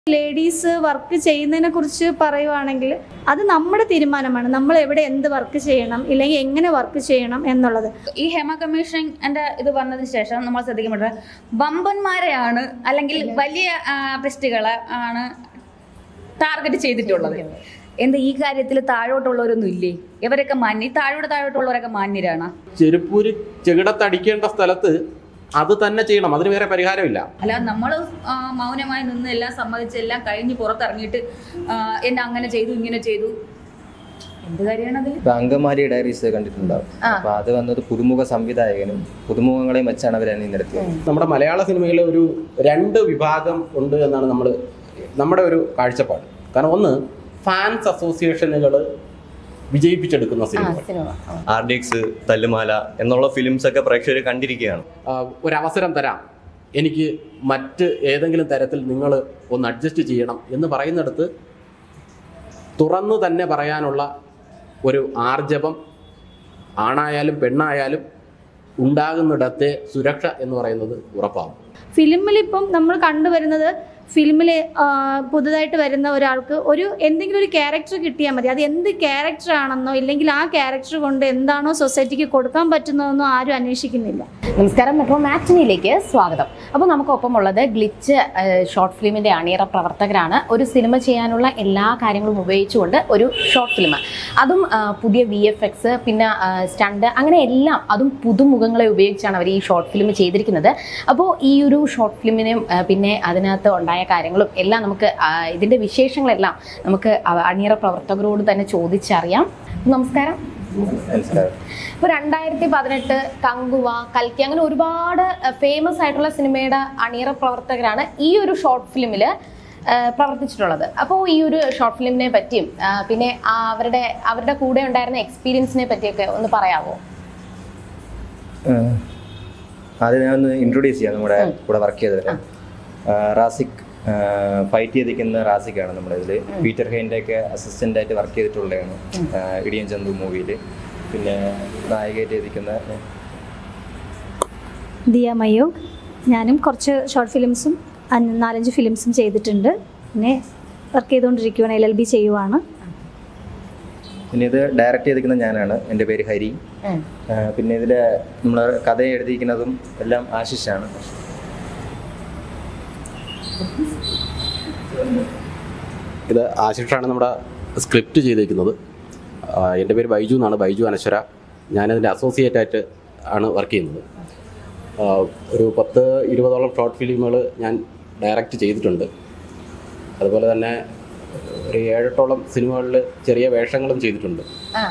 Ladies work ചെയ്യുന്നതിനെ കുറിച്ച് പറയുവാണെങ്കിൽ അത് നമ്മുടെ തീരുമാനമാണ് നമ്മൾ എവിടെ എന്ത് വർക്ക് ചെയ്യണം ഇല്ലെങ്കിൽ എങ്ങനെ വർക്ക് ചെയ്യണം എന്നുള്ളത് ഈ ഹേമ കമ്മീഷൻ എന്റെ ഇത് വന്നതിന് ശേഷം നമ്മൾ ശ്രദ്ധിക്കപ്പെട്ടത് വമ്പന്മാരെയാണ് അല്ലെങ്കിൽ വലിയ ആർട്ടിസ്റ്റുകളെ ആണ് ടാർഗറ്റ് ചെയ്തിട്ടുള്ളത് എന്താ ഈ കാര്യത്തിൽ താഴോട്ടുള്ളവരൊന്നും ഇല്ലേ ഇവരൊക്കെ മാന്യ ഈ താഴോട്ട് താഴോട്ടുള്ളവരൊക്കെ മാന്യരാണ് ചെരുപ്പൂര് ചെകിടത്തടിക്കേണ്ട സ്ഥലത്ത് അത് തന്നെ ചെയ്യണം അതിന് വേറെ പരിഹാരമില്ല അല്ല നമ്മൾ മൗനമായി നിന്ന് എല്ലാം സമ്മതിച്ച് എല്ലാം കഴിഞ്ഞ് പുറത്തിറങ്ങിയിട്ട് ആ, എന്നെ അങ്ങനെ ചെയ്തു ഇങ്ങനെ ചെയ്തു എന്ത് കാര്യമാണ് അതിൽ ഇപ്പൊ അങ്കമാലി ഡയറീസ് കണ്ടിട്ടുണ്ടാവും അപ്പൊ അത് വന്നത് പുതുമുഖ സംവിധായകനും പുതുമുഖങ്ങളെയും വെച്ചാണ് അവർ അണിനിരത്തിയത് നമ്മുടെ മലയാള സിനിമയിൽ ഒരു രണ്ട് വിഭാഗം ഉണ്ട് എന്നാണ് നമ്മൾ നമ്മുടെ ഒരു കാഴ്ചപ്പാട് കാരണം ഒന്ന് ഫാൻസ് അസോസിയേഷനുകൾ വിജയിപ്പിച്ചെടുക്കുന്ന സിനിമകൾ ആർ ഡി എക്സ് തല്ലുമാല എന്നുള്ള ഫിലിംസ് ഒക്കെ പ്രേക്ഷകർ കണ്ടിരിക്കുകയാണ് ആ, ഒരവസരം തരാം എനിക്ക് മറ്റ് ഏതെങ്കിലും തരത്തിൽ നിങ്ങൾ ഒന്ന് അഡ്ജസ്റ്റ് ചെയ്യണം എന്ന് പറയുന്നിടത്ത് തുറന്നു തന്നെ പറയാനുള്ള ഒരു ആർജവം ആണായാലും പെണ്ണായാലും ഉണ്ടാകുന്നിടത്തെ സുരക്ഷ എന്ന് പറയുന്നത് ഉറപ്പാകും ഫിലിമിൽ ഇപ്പം നമ്മൾ കണ്ടുവരുന്നത് ഫിലിമിൽ പുതുതായിട്ട് വരുന്ന ഒരാൾക്ക് ഒരു എന്തെങ്കിലും ഒരു ക്യാരക്ടർ കിട്ടിയാൽ മതി അത് എന്ത് ക്യാരക്ടർ ആണെന്നോ ഇല്ലെങ്കിൽ ആ ക്യാരക്ടർ കൊണ്ട് എന്താണോ സൊസൈറ്റിക്ക് കൊടുക്കാൻ പറ്റുന്നതെന്നോ ആരും അന്വേഷിക്കുന്നില്ല നമസ്കാരം മെട്രോ മാറ്റിനിയിലേക്ക് സ്വാഗതം അപ്പോൾ നമുക്കൊപ്പം ഉള്ളത് ഗ്ലിച്ച് ഷോർട്ട് ഫിലിമിന്റെ അണിയറ പ്രവർത്തകരാണ് ഒരു സിനിമ ചെയ്യാനുള്ള എല്ലാ കാര്യങ്ങളും ഉപയോഗിച്ചുകൊണ്ട് ഒരു ഷോർട്ട് ഫിലിം അതും ആ, പുതിയ വി എഫ് എക്സ് പിന്നെ സ്റ്റണ്ട് അങ്ങനെ എല്ലാം അതും പുതുമുഖങ്ങളെ ഉപയോഗിച്ചാണ് അവർ ഈ ഷോർട്ട് ഫിലിം ചെയ്തിരിക്കുന്നത് അപ്പോൾ ഈ ഒരു ഷോർട്ട് ഫിലിമിനും ആ, പിന്നെ അതിനകത്ത് ഉണ്ടായ കാര്യങ്ങളും എല്ലാം നമുക്ക് ആ, ഇതിന്റെ വിശേഷങ്ങളെല്ലാം നമുക്ക് അവ- അണിയറ പ്രവർത്തകരോട് തന്നെ ചോദിച്ചറിയാം നമസ്കാരം മനസ്സിലാവും ഇപ്പൊ രണ്ടായിരത്തി പതിനെട്ട് കങ്കുവ കൽക്കി അങ്ങനെ ഒരുപാട് ഫേമസ് ആയിട്ടുള്ള സിനിമയുടെ അണിയറ പ്രവർത്തകരാണ് ഈ ഒരു ഷോർട്ട് ഫിലിമിൽ പ്രവർത്തിച്ചിട്ടുള്ളത് അപ്പോൾ ഈ ഒരു ഷോർട്ട് ഫിലിമിനെ പറ്റിയും ആ, പിന്നെ ആ അവരുടെ അവരുടെ കൂടെ ഉണ്ടായിരുന്ന എക്സ്പീരിയൻസിനെ പറ്റിയൊക്കെ ഒന്ന് പറയാമോ ഏഹ് ആദ്യം ഞാൻ ഒന്ന് ഇൻട്രൊഡ്യൂസ് ചെയ്യാം നമ്മുടെ കൂടെ വർക്ക് ചെയ്തവരെ റാസിക് ഫൈറ്റ് ചെയ്തിരിക്കുന്ന റാസിക്കാണ് നമ്മുടെ ഇതിൽ പീറ്റർ ഹെയിൻ്റെ ഒക്കെ അസിസ്റ്റന്റ് ആയിട്ട് വർക്ക് ചെയ്തിട്ടുള്ളതാണ് ഏഹ് ഇടിയൻ ചന്തു മൂവിയിൽ പിന്നെ നായികയായിട്ട് ചെയ്തിരിക്കുന്ന ദിയ മയൂഖ് ഞാനും കുറച്ച് ഷോർട്ട് ഫിലിംസും അഞ്ച് നാലഞ്ച് ഫിലിംസും ചെയ്തിട്ടുണ്ട് പിന്നെ വർക്ക് ചെയ്തുകൊണ്ടിരിക്കുകയാണ് എൽ എൽ ബി ചെയ്യുവാണ് പിന്നെ ഇത് ഡയറക്റ്റ് ചെയ്തിരിക്കുന്ന ഞാനാണ് എൻ്റെ പേര് ഹരി ഏഹ് പിന്നെ ഇതിൽ നമ്മൾ കഥ എഴുതിയിരിക്കുന്നതും എല്ലാം ആശിഷാണ് ഇത് ആശിഷാണ് നമ്മുടെ സ്ക്രിപ്റ്റ് ചെയ്തിരിക്കുന്നത് ആ, എൻ്റെ പേര് ബൈജു എന്നാണ് ബൈജു അനശ്വര ഞാനതിൻ്റെ അസോസിയേറ്റ് ആയിട്ട് ആണ് വർക്ക് ചെയ്യുന്നത് ആ, ഒരു പത്ത് ഇരുപതോളം ഷോർട്ട് ഫിലിമുകൾ ഞാൻ ഡയറക്റ്റ് ചെയ്തിട്ടുണ്ട് അതുപോലെ തന്നെ ഒരു ഏഴെട്ടോളം സിനിമകളിൽ ചെറിയ വേഷങ്ങളും ചെയ്തിട്ടുണ്ട്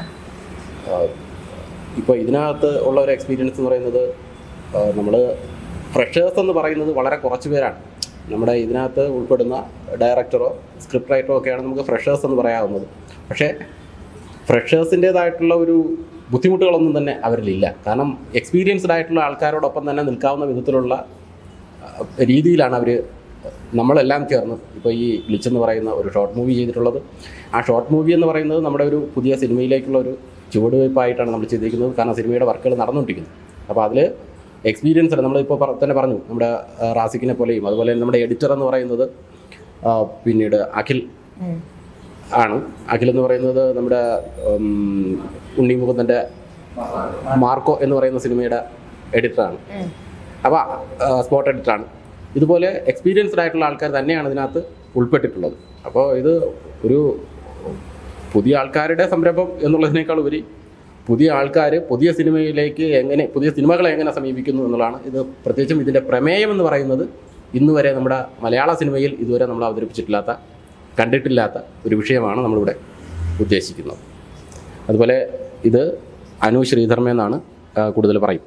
ഇപ്പോൾ ഇതിനകത്ത് ഉള്ള ഒരു എക്സ്പീരിയൻസ് എന്ന് പറയുന്നത് നമ്മൾ ഫ്രഷേഴ്സ് എന്ന് പറയുന്നത് വളരെ കുറച്ച് പേരാണ് നമ്മുടെ ഇതിനകത്ത് ഉൾപ്പെടുന്ന ഡയറക്ടറോ സ്ക്രിപ്റ്റ് റൈറ്ററോ ഒക്കെയാണ് നമുക്ക് ഫ്രഷേഴ്സ് എന്ന് പറയാവുന്നത് പക്ഷേ ഫ്രഷേഴ്സിൻ്റേതായിട്ടുള്ള ഒരു ബുദ്ധിമുട്ടുകളൊന്നും തന്നെ അവരിലില്ല കാരണം എക്സ്പീരിയൻസ്ഡ് ആയിട്ടുള്ള ആൾക്കാരോടൊപ്പം തന്നെ നിൽക്കാവുന്ന വിധത്തിലുള്ള അഹ്, രീതിയിലാണ് അവർ നമ്മളെല്ലാം ചേർന്ന് ഇപ്പോൾ ഈ ഗ്ലിച്ച് എന്ന് പറയുന്ന ഒരു ഷോർട്ട് മൂവി ചെയ്തിട്ടുള്ളത് ആ ഷോർട്ട് മൂവി എന്ന് പറയുന്നത് നമ്മുടെ ഒരു പുതിയ സിനിമയിലേക്കുള്ള ഒരു ചുവടുവയ്പ്പായിട്ടാണ് നമ്മൾ ചെയ്തിരിക്കുന്നത് കാരണം സിനിമയുടെ വർക്കുകൾ നടന്നുകൊണ്ടിരിക്കുന്നു അപ്പോൾ അതിൽ എക്സ്പീരിയൻസ് നമ്മളിപ്പോൾ പറ- തന്നെ പറഞ്ഞു നമ്മുടെ ആ, റാസിക്കിനെ പോലെയും അതുപോലെ തന്നെ നമ്മുടെ എഡിറ്റർ എന്ന് പറയുന്നത് ആ, പിന്നീട് അഖിൽ ആണ് അഖിൽ എന്ന് പറയുന്നത് നമ്മുടെ ഉം, ഉണ്ണി മുകുന്ദൻ്റെ മാർക്കോ എന്ന് പറയുന്ന സിനിമയുടെ എഡിറ്ററാണ് അപ്പോൾ സ്പോട്ട് എഡിറ്ററാണ് ഇതുപോലെ എക്സ്പീരിയൻസ്ഡ് ആയിട്ടുള്ള ആൾക്കാർ തന്നെയാണ് ഇതിനകത്ത് ഉൾപ്പെട്ടിട്ടുള്ളത് അപ്പോൾ ഇത് ഒരു പുതിയ ആൾക്കാരുടെ സംരംഭം എന്നുള്ളതിനേക്കാൾ ഉപരി പുതിയ ആൾക്കാർ പുതിയ സിനിമയിലേക്ക് എങ്ങനെ പുതിയ സിനിമകളെ എങ്ങനെ സമീപിക്കുന്നു എന്നുള്ളതാണ് ഇത് പ്രത്യേകിച്ചും ഇതിൻ്റെ പ്രമേയം എന്ന് പറയുന്നത് ഇന്ന് വരെ നമ്മുടെ മലയാള സിനിമയിൽ ഇതുവരെ നമ്മൾ അവതരിപ്പിച്ചിട്ടില്ലാത്ത കണ്ടിട്ടില്ലാത്ത ഒരു വിഷയമാണ് നമ്മളിവിടെ ഉദ്ദേശിക്കുന്നത് അതുപോലെ ഇത് അനു ശ്രീധർമ്മ എന്നാണ് ആ, കൂടുതൽ പറയും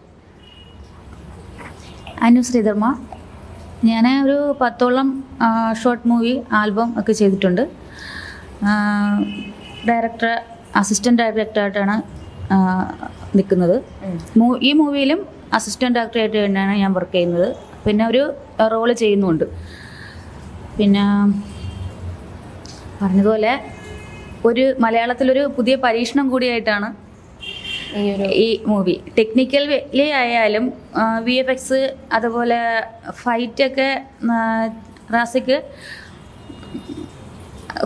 അനു ശ്രീധർമ്മ ഞാൻ ഒരു പത്തോളം ഷോർട്ട് മൂവി ആൽബം ഒക്കെ ചെയ്തിട്ടുണ്ട് ഡയറക്ടർ അസിസ്റ്റൻറ്റ് ഡയറക്ടറായിട്ടാണ് നിൽക്കുന്നത് മൂ- ഈ മൂവിയിലും അസിസ്റ്റൻറ്റ് ഡയറക്ടറായിട്ട് തന്നെയാണ് ഞാൻ വർക്ക് ചെയ്യുന്നത് പിന്നെ ഒരു റോള് ചെയ്യുന്നുമുണ്ട് പിന്നെ പറഞ്ഞതുപോലെ ഒരു മലയാളത്തിലൊരു പുതിയ പരീക്ഷണം കൂടിയായിട്ടാണ് ഈ ഒരു ഈ മൂവി ടെക്നിക്കലി ആയാലും വി എഫ് എക്സ് അതുപോലെ ഫൈറ്റൊക്കെ റാസിക്ക്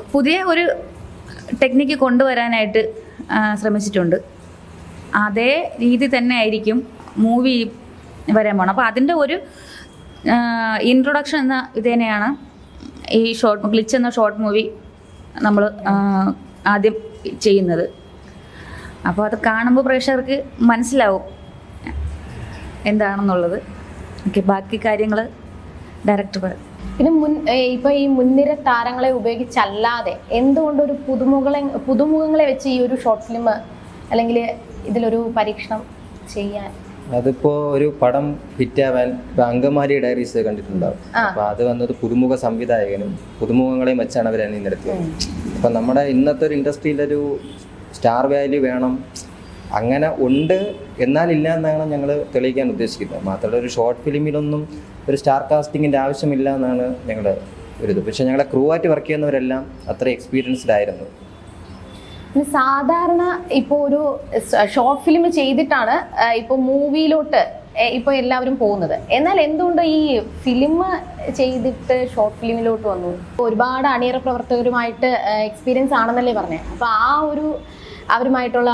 പുതിയ ഒരു ടെക്നിക്ക് കൊണ്ടുവരാനായിട്ട് ആ, ശ്രമിച്ചിട്ടുണ്ട് അതേ രീതി തന്നെ ആയിരിക്കും മൂവി വരാൻ പോകണം അപ്പോൾ അതിൻ്റെ ഒരു ഇൻട്രൊഡക്ഷൻ എന്ന ഇത് തന്നെയാണ് ഈ ഷോർട്ട് ഗ്ലിച്ച് എന്ന ഷോർട്ട് മൂവി നമ്മൾ ആദ്യം ചെയ്യുന്നത് അപ്പോൾ അത് കാണുമ്പോൾ പ്രേക്ഷകർക്ക് മനസ്സിലാവും എന്താണെന്നുള്ളത് ഓക്കെ ബാക്കി കാര്യങ്ങൾ ഡയറക്ടർ പറയും പിന്നെ മുൻ ഏ, ഇപ്പൊ ഈ മുൻനിര താരങ്ങളെ ഉപയോഗിച്ചല്ലാതെ എന്തുകൊണ്ട് ഒരു പുതുമുഖങ്ങളെ പുതുമുഖങ്ങളെ വെച്ച് ഈ ഒരു ഷോർട്ട് ഫിലിം അല്ലെങ്കിൽ ഇതിലൊരു പരീക്ഷണം ചെയ്യാൻ അതിപ്പോ ഒരു പടം ഹിറ്റാവാൻ ഇപ്പൊ അങ്കമാലി ഡയറീസ് കണ്ടിട്ടുണ്ടാവും ആ. അപ്പൊ അത് വന്നത് പുതുമുഖ സംവിധായകനും പുതുമുഖങ്ങളെയും വെച്ചാണ് അവർ അണിനിരത്തിയത് അപ്പൊ നമ്മുടെ ഇന്നത്തെ ഒരു ഇൻഡസ്ട്രിയിലൊരു സ്റ്റാർ വാല്യൂ വേണം അങ്ങനെ ഉണ്ട് എന്നാലില്ല എന്നാണ് ഞങ്ങൾ തെളിയിക്കാൻ ഉദ്ദേശിക്കുന്നത് മാത്രമല്ല ഒരു ഷോർട്ട് ഫിലിമിലൊന്നും ഒരു സ്റ്റാർ കാസ്റ്റിങ്ങിൻ്റെ ആവശ്യമില്ല എന്നാണ് ഞങ്ങളുടെ ഒരു ഇത് പക്ഷേ ഞങ്ങളുടെ ക്രൂ ആയിട്ട് വർക്ക് ചെയ്യുന്നവരെല്ലാം അത്ര എക്സ്പീരിയൻസ്ഡ് ആയിരുന്നു പിന്നെ സാധാരണ ഇപ്പോൾ ഒരു ഷോർട്ട് ഫിലിം ചെയ്തിട്ടാണ് ഇപ്പോൾ മൂവിയിലോട്ട് ഇപ്പോൾ എല്ലാവരും പോകുന്നത് എന്നാൽ എന്തുകൊണ്ട് ഈ ഫിലിം ചെയ്തിട്ട് ഷോർട്ട് ഫിലിമിലോട്ട് വന്നു ഇപ്പൊ ഒരുപാട് അണിയറ പ്രവർത്തകരുമായിട്ട് എക്സ്പീരിയൻസ് ആണെന്നല്ലേ പറഞ്ഞത് അപ്പോൾ ആ ഒരു അവരുമായിട്ടുള്ള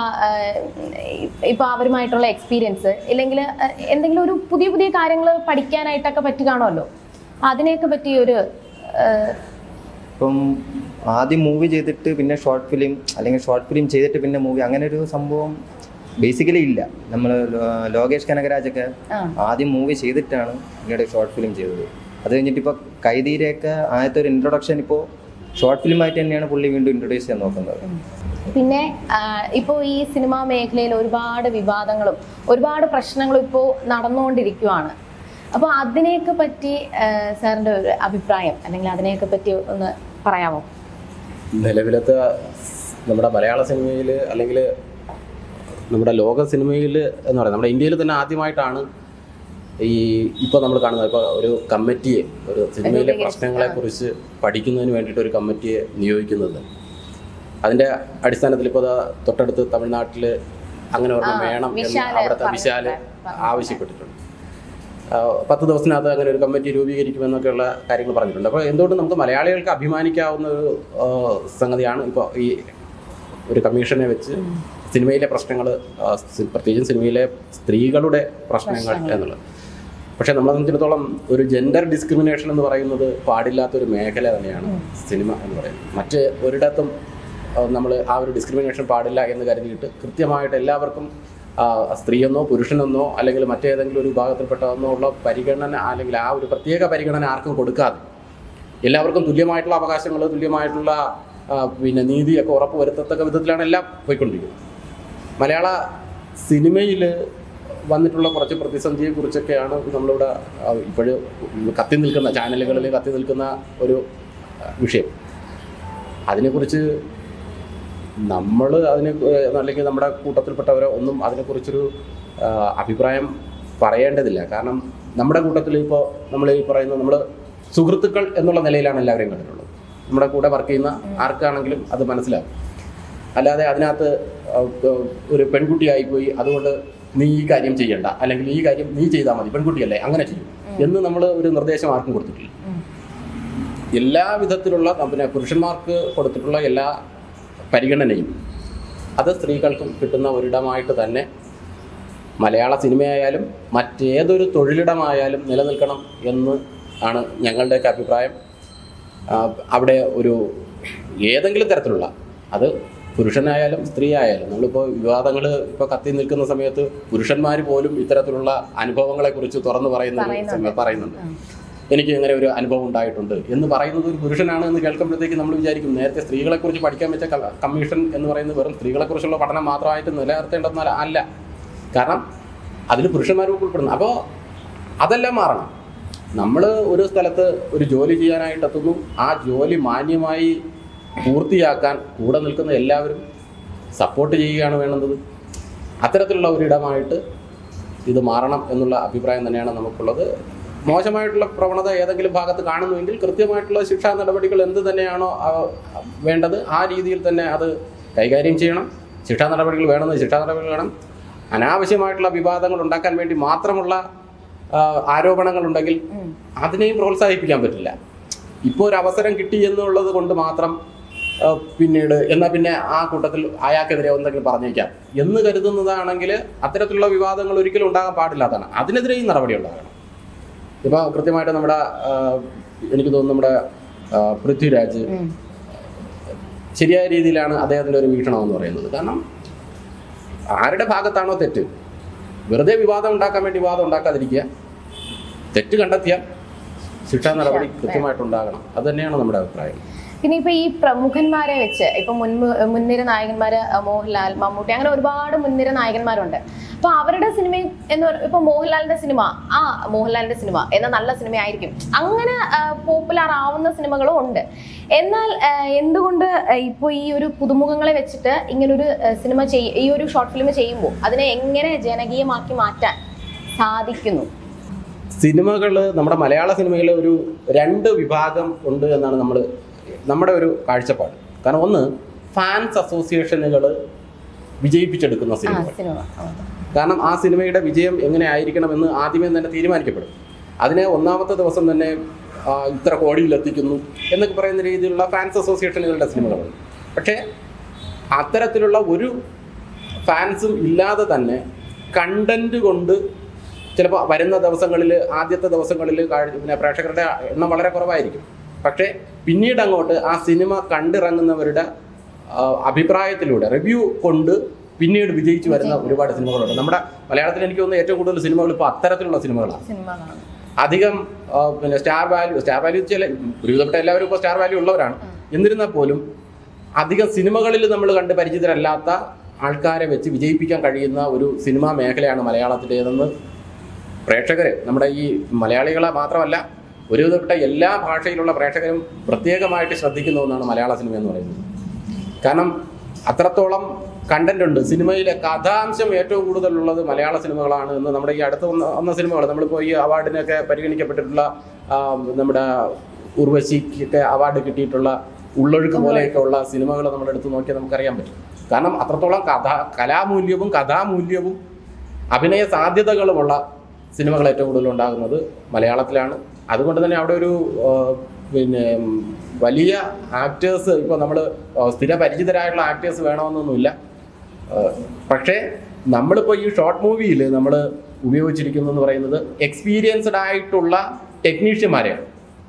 ഇപ്പോൾ അവരുമായിട്ടുള്ള എക്സ്പീരിയൻസ് ഇല്ലെങ്കിൽ എന്തെങ്കിലും ഒരു പുതിയ പുതിയ കാര്യങ്ങൾ പഠിക്കാനായിട്ടൊക്കെ പറ്റുകയാണല്ലോ അതിനെയൊക്കെ പറ്റി ഒരു ഏഹ്, ഇപ്പം ആദ്യം മൂവി ചെയ്തിട്ട് പിന്നെ ഷോർട്ട് ഫിലിം അല്ലെങ്കിൽ ഷോർട്ട് ഫിലിം ചെയ്തിട്ട് പിന്നെ മൂവി അങ്ങനെ ഒരു സംഭവം ബേസിക്കലി ഇല്ല നമ്മൾ ലോകേഷ് കനകരാജൊക്കെ ആ. ആദ്യം മൂവി ചെയ്തിട്ടാണ് പിന്നീട് ഷോർട്ട് ഫിലിം ചെയ്തത് അത് കഴിഞ്ഞിട്ട് ഇപ്പോൾ കൈതീരെയൊക്കെ ആദ്യത്തെ ഒരു ഇൻട്രൊഡക്ഷൻ ഇപ്പോൾ ഷോർട്ട് ഫിലിമായിട്ട് തന്നെയാണ് പുള്ളി വീണ്ടും ഇൻട്രൊഡ്യൂസ് ചെയ്യാൻ നോക്കുന്നത് പിന്നെ ഇപ്പോൾ ഈ സിനിമാ മേഖലയിൽ ഒരുപാട് വിവാദങ്ങളും ഒരുപാട് പ്രശ്നങ്ങളും ഇപ്പോൾ നടന്നുകൊണ്ടിരിക്കുവാണ് അപ്പോൾ അതിനെയൊക്കെ പറ്റി സാറിൻ്റെ ഒരു അഭിപ്രായം അല്ലെങ്കിൽ അതിനെയൊക്കെ പറ്റി ഒന്ന് പറയാമോ നിലവിലത്തെ നമ്മുടെ മലയാള സിനിമയിൽ അല്ലെങ്കിൽ നമ്മുടെ ലോക സിനിമയിൽ എന്ന് പറയുന്നത് നമ്മുടെ ഇന്ത്യയിൽ തന്നെ ആദ്യമായിട്ടാണ് ഈ ഇപ്പോൾ നമ്മൾ കാണുന്നത് ഇപ്പോൾ ഒരു കമ്മിറ്റിയെ ഒരു സിനിമയിലെ രൂപീകരിച്ച്, പ്രശ്നങ്ങളെ കുറിച്ച് പഠിക്കുന്നതിന് വേണ്ടിയിട്ട് ഒരു കമ്മിറ്റിയെ നിയോഗിക്കുന്നത് അതിൻ്റെ അടിസ്ഥാനത്തിൽ ഇപ്പോൾ ദാ തൊട്ടടുത്ത് തമിഴ്നാട്ടിൽ അങ്ങനെ ഒരെണ്ണം ആ, വേണം എന്ന് വിശാല് അവിടുത്തെ വിശാല് പറഞ്ഞിട്ടുണ്ട്. ആവശ്യപ്പെട്ടിട്ടുണ്ട് ആ, പത്ത് ദിവസത്തിനകത്ത് അങ്ങനെ ഒരു കമ്മിറ്റി രൂപീകരിക്കുമെന്നൊക്കെയുള്ള കാര്യങ്ങൾ പറഞ്ഞിട്ടുണ്ട് അപ്പോൾ എന്തുകൊണ്ട് നമുക്ക് മലയാളികൾക്ക് അഭിമാനിക്കാവുന്ന ഒരു ആ, സംഗതിയാണ് ഇപ്പോൾ ഈ ഒരു കമ്മീഷനെ വെച്ച് സിനിമയിലെ പ്രശ്നങ്ങൾ പ്രത്യേകിച്ചും സിനിമയിലെ സ്ത്രീകളുടെ പ്രശ്നങ്ങൾ എന്നുള്ളത് പക്ഷേ നമ്മളെ സംബന്ധിച്ചിടത്തോളം ഒരു ജെൻഡർ ഡിസ്ക്രിമിനേഷൻ എന്ന് പറയുന്നത് പാടില്ലാത്തൊരു മേഖല തന്നെയാണ് സിനിമ എന്ന് പറയുന്നത് മറ്റ് ഒരിടത്തും നമ്മൾ ആ ഒരു ഡിസ്ക്രിമിനേഷൻ പാടില്ല എന്ന് കരുതിയിട്ട് കൃത്യമായിട്ട് എല്ലാവർക്കും ആ, സ്ത്രീയെന്നോ പുരുഷനെന്നോ അല്ലെങ്കിൽ മറ്റേതെങ്കിലും ഒരു വിഭാഗത്തിൽപ്പെട്ടതെന്നോ ഉള്ള പരിഗണന അല്ലെങ്കിൽ ആ ഒരു പ്രത്യേക പരിഗണന ആർക്കും കൊടുക്കാതെ എല്ലാവർക്കും തുല്യമായിട്ടുള്ള അവകാശങ്ങൾ തുല്യമായിട്ടുള്ള ആ, പിന്നെ നീതിയൊക്കെ ഉറപ്പ് വരുത്തത്തക്ക വിധത്തിലാണ് എല്ലാം പോയിക്കൊണ്ടിരിക്കുന്നത് മലയാള സിനിമയിൽ വന്നിട്ടുള്ള കുറച്ച് പ്രതിസന്ധിയെ കുറിച്ചൊക്കെയാണ് നമ്മളിവിടെ ഇപ്പോഴും കത്തി നിൽക്കുന്ന ചാനലുകളിൽ കത്തി നിൽക്കുന്ന ഒരു ആ, വിഷയം അതിനെക്കുറിച്ച് നമ്മൾ അതിനെ ഏഹ്, അല്ലെങ്കിൽ നമ്മുടെ കൂട്ടത്തിൽപ്പെട്ടവരോ ഒന്നും അതിനെക്കുറിച്ചൊരു ആ, അഭിപ്രായം പറയേണ്ടതില്ല കാരണം നമ്മുടെ കൂട്ടത്തിൽ ഇപ്പോൾ നമ്മൾ ഈ പറയുന്ന നമ്മൾ സുഹൃത്തുക്കൾ എന്നുള്ള നിലയിലാണ് എല്ലാവരെയും കണ്ടിട്ടുള്ളത് നമ്മുടെ കൂടെ വർക്ക് ചെയ്യുന്ന ആർക്കാണെങ്കിലും അത് മനസ്സിലാവും അല്ലാതെ അതിനകത്ത് ആ, ഒരു പെൺകുട്ടിയായിപ്പോയി അതുകൊണ്ട് നീ ഈ കാര്യം ചെയ്യണ്ട അല്ലെങ്കിൽ ഈ കാര്യം നീ ചെയ്താൽ മതി പെൺകുട്ടിയല്ലേ അങ്ങനെ ചെയ്യും എന്ന് നമ്മൾ ഒരു നിർദ്ദേശം ആർക്കും കൊടുത്തിട്ടില്ല എല്ലാ വിധത്തിലുള്ള പിന്നെ പുരുഷന്മാർക്ക് കൊടുത്തിട്ടുള്ള എല്ലാ പരിഗണനയും അത് സ്ത്രീകൾക്കും കിട്ടുന്ന ഒരിടമായിട്ട് തന്നെ മലയാള സിനിമയായാലും മറ്റേതൊരു തൊഴിലിടമായാലും നിലനിൽക്കണം എന്ന് ആണ് ഞങ്ങളുടെയൊക്കെ അഭിപ്രായം ആ, അവിടെ ഒരു ഏതെങ്കിലും തരത്തിലുള്ള അത് പുരുഷനായാലും സ്ത്രീ ആയാലും നമ്മളിപ്പോൾ വിവാദങ്ങൾ ഇപ്പോൾ കത്തി നിൽക്കുന്ന സമയത്ത് പുരുഷന്മാർ പോലും ഇത്തരത്തിലുള്ള അനുഭവങ്ങളെക്കുറിച്ച് തുറന്നു പറയുന്ന ഒരു പറയുന്നുണ്ട്. സമയം പറയുന്നുണ്ട് എനിക്ക് ഇങ്ങനെ ഒരു അനുഭവം ഉണ്ടായിട്ടുണ്ട് എന്ന് പറയുന്നത് ഒരു പുരുഷനാണ് എന്ന് കേൾക്കുമ്പോഴത്തേക്ക് നമ്മൾ വിചാരിക്കും നേരത്തെ സ്ത്രീകളെക്കുറിച്ച് പഠിക്കാൻ വെച്ച ക- കമ്മീഷൻ എന്ന് പറയുന്നത് വെറും സ്ത്രീകളെക്കുറിച്ചുള്ള പഠനം മാത്രമായിട്ട് നിലനിർത്തേണ്ടെന്നാൽ അല്ല കാരണം അതിൽ പുരുഷന്മാരും ഉൾപ്പെടുന്നു അപ്പോൾ അതെല്ലാം മാറണം നമ്മൾ ഒരു സ്ഥലത്ത് ഒരു ജോലി ചെയ്യാനായിട്ട് എത്തുന്നു ആ ജോലി മാന്യമായി പൂർത്തിയാക്കാൻ കൂടെ നിൽക്കുന്ന എല്ലാവരും സപ്പോർട്ട് ചെയ്യുകയാണ് വേണ്ടുന്നത് അത്തരത്തിലുള്ള ഒരിടമായിട്ട് ഇത് മാറണം എന്നുള്ള അഭിപ്രായം തന്നെയാണ് നമുക്കുള്ളത് മോശമായിട്ടുള്ള പ്രവണത ഏതെങ്കിലും ഭാഗത്ത് കാണുന്നുവെങ്കിൽ കൃത്യമായിട്ടുള്ള ശിക്ഷാ നടപടികൾ എന്ത് തന്നെയാണോ ആ, വേണ്ടത് ആ രീതിയിൽ തന്നെ അത് കൈകാര്യം ചെയ്യണം ശിക്ഷാ നടപടികൾ വേണമെന്ന് ശിക്ഷാ നടപടികൾ വേണം അനാവശ്യമായിട്ടുള്ള വിവാദങ്ങൾ ഉണ്ടാക്കാൻ വേണ്ടി മാത്രമുള്ള ആ, ആരോപണങ്ങളുണ്ടെങ്കിൽ അതിനെയും പ്രോത്സാഹിപ്പിക്കാൻ പറ്റില്ല ഇപ്പോൾ ഒരു അവസരം കിട്ടി എന്നുള്ളത് കൊണ്ട് മാത്രം ആ, പിന്നീട് എന്നാൽ പിന്നെ ആ കൂട്ടത്തിൽ അയാൾക്കെതിരെ എന്തെങ്കിലും പറഞ്ഞേക്കാം എന്ന് കരുതുന്നതാണെങ്കിൽ അത്തരത്തിലുള്ള വിവാദങ്ങൾ ഒരിക്കലും ഉണ്ടാകാൻ പാടില്ലാത്തതാണ് അതിനെതിരെയും നടപടി ഉണ്ടാകണം ഇപ്പോൾ കൃത്യമായിട്ട് നമ്മുടെ ആ, എനിക്ക് തോന്നുന്നു നമ്മുടെ ആ, പൃഥ്വിരാജ് ശരിയായ രീതിയിലാണ് അദ്ദേഹത്തിൻ്റെ ഒരു വീക്ഷണം എന്ന് പറയുന്നത് കാരണം ആരുടെ ഭാഗത്താണോ തെറ്റ് വെറുതെ വിവാദം ഉണ്ടാക്കാൻ വേണ്ടി വിവാദം ഉണ്ടാക്കാതിരിക്കുക തെറ്റ് കണ്ടെത്തിയാൽ ശിക്ഷാ നടപടി കൃത്യമായിട്ടുണ്ടാകണം അത് തന്നെയാണ് നമ്മുടെ അഭിപ്രായം പിന്നെ ഇപ്പൊ ഈ പ്രമുഖന്മാരെ വെച്ച് ഇപ്പൊ മുൻ മുൻനിര നായകന്മാര് അഹ് മോഹൻലാൽ മമ്മൂട്ടി അങ്ങനെ ഒരുപാട് മുൻനിര നായകന്മാരുണ്ട് അപ്പൊ അവരുടെ സിനിമ എന്ന് പറയുമ്പോൾ ഇപ്പൊ മോഹൻലാലിന്റെ സിനിമ ആ മോഹൻലാലിന്റെ സിനിമ എന്ന നല്ല സിനിമ ആയിരിക്കും അങ്ങനെ പോപ്പുലർ ആവുന്ന സിനിമകളും ഉണ്ട് എന്നാൽ ആഹ് എന്തുകൊണ്ട് ഇപ്പോൾ ഈ ഒരു പുതുമുഖങ്ങളെ വെച്ചിട്ട് ഇങ്ങനൊരു ആഹ് സിനിമ ചെയ് ഈ ഒരു ഷോർട്ട് ഫിലിം ചെയ്യുമ്പോൾ അതിനെ എങ്ങനെ ജനകീയമാക്കി മാറ്റാൻ സാധിക്കുന്നു സിനിമകൾ നമ്മുടെ മലയാള സിനിമയിൽ ഒരു രണ്ട് വിഭാഗം ഉണ്ട് എന്നാണ് നമ്മൾ നമ്മുടെ ഒരു കാഴ്ചപ്പാട് കാരണം ഒന്ന് ഫാൻസ് അസോസിയേഷനുകൾ വിജയിപ്പിച്ചെടുക്കുന്ന ആ സിനിമകൾ സിനിമ ആ. കാരണം ആ സിനിമയുടെ വിജയം എങ്ങനെ ആയിരിക്കണമെന്ന് ആദ്യമേ തന്നെ തീരുമാനിക്കപ്പെടും അതിനെ ഒന്നാമത്തെ ദിവസം തന്നെ ആ, ഇത്ര കോടിയിൽ എത്തിക്കുന്നു എന്നൊക്കെ പറയുന്ന രീതിയിലുള്ള ഫാൻസ് അസോസിയേഷനുകളുടെ സിനിമകളുണ്ട് പക്ഷേ അത്തരത്തിലുള്ള ഒരു ഫാൻസും ഇല്ലാതെ തന്നെ കണ്ടന്റ് കൊണ്ട് ചിലപ്പോൾ വരുന്ന ദിവസങ്ങളിൽ ആദ്യത്തെ ദിവസങ്ങളിൽ കാഴ്- പിന്നെ പ്രേക്ഷകരുടെ എണ്ണം വളരെ കുറവായിരിക്കും പക്ഷേ പിന്നീട് അങ്ങോട്ട് ആ സിനിമ കണ്ടിറങ്ങുന്നവരുടെ ആ, അഭിപ്രായത്തിലൂടെ റിവ്യൂ കൊണ്ട് പിന്നീട് വിജയിച്ചു വരുന്ന ഒരുപാട് സിനിമകളുണ്ട് നമ്മുടെ മലയാളത്തിൽ എനിക്ക് തോന്നുന്നു ഏറ്റവും കൂടുതൽ സിനിമകൾ ഇപ്പോൾ അത്തരത്തിലുള്ള സിനിമകളാണ് സിനിമകളാണ് അധികം ആ, പിന്നെ സ്റ്റാർ വാല്യൂ സ്റ്റാർ വാല്യൂ ചില ഒരുവിധപ്പെട്ട എല്ലാവരും ഇപ്പോൾ സ്റ്റാർ വാല്യൂ ഉള്ളവരാണ് എന്നിരുന്നാൽ പോലും അധികം സിനിമകളിൽ നമ്മൾ കണ്ട് പരിചിതരല്ലാത്ത ആൾക്കാരെ വെച്ച് വിജയിപ്പിക്കാൻ കഴിയുന്ന ഒരു സിനിമാ മേഖലയാണ് മലയാളത്തിൻ്റേതെന്ന് പ്രേക്ഷകർ നമ്മുടെ ഈ മലയാളികളെ മാത്രമല്ല ഒരുവിധപ്പെട്ട എല്ലാ ഭാഷയിലുള്ള പ്രേക്ഷകരും പ്രത്യേകമായിട്ട് ശ്രദ്ധിക്കുന്ന ഒന്നാണ് മലയാള സിനിമ എന്ന് പറയുന്നത് കാരണം അത്രത്തോളം കണ്ടന്റ് ഉണ്ട് സിനിമയിലെ കഥാംശം ഏറ്റവും കൂടുതലുള്ളത് മലയാള സിനിമകളാണ് എന്ന് നമ്മുടെ ഈ അടുത്ത വന്ന വന്ന സിനിമകൾ നമ്മളിപ്പോൾ ഈ അവാർഡിനൊക്കെ പരിഗണിക്കപ്പെട്ടിട്ടുള്ള ആ, നമ്മുടെ ഉർവശിക്കൊക്കെ അവാർഡ് കിട്ടിയിട്ടുള്ള ഉള്ളൊഴുക്ക് പോലെയൊക്കെ ഉള്ള സിനിമകൾ നമ്മൾ എടുത്ത് നോക്കിയാൽ നമുക്കറിയാൻ പറ്റും കാരണം അത്രത്തോളം കഥ കലാമൂല്യവും കഥാമൂല്യവും അഭിനയ സാധ്യതകളുമുള്ള സിനിമകൾ ഏറ്റവും കൂടുതൽ ഉണ്ടാകുന്നത് മലയാളത്തിലാണ് അതുകൊണ്ട് തന്നെ അവിടെ ഒരു ആ, പിന്നെ ഉം, വലിയ ആക്ടേഴ്സ് ഇപ്പോൾ നമ്മൾ സ്ഥിര പരിചിതരായുള്ള ആക്ടേഴ്സ് വേണമെന്നൊന്നുമില്ല ആ, പക്ഷേ നമ്മളിപ്പോൾ ഈ ഷോർട്ട് മൂവിയിൽ നമ്മൾ ഉപയോഗിച്ചിരിക്കുന്നതെന്ന് പറയുന്നത് എക്സ്പീരിയൻസ്ഡ് ആയിട്ടുള്ള ടെക്നീഷ്യന്മാരെയാണ്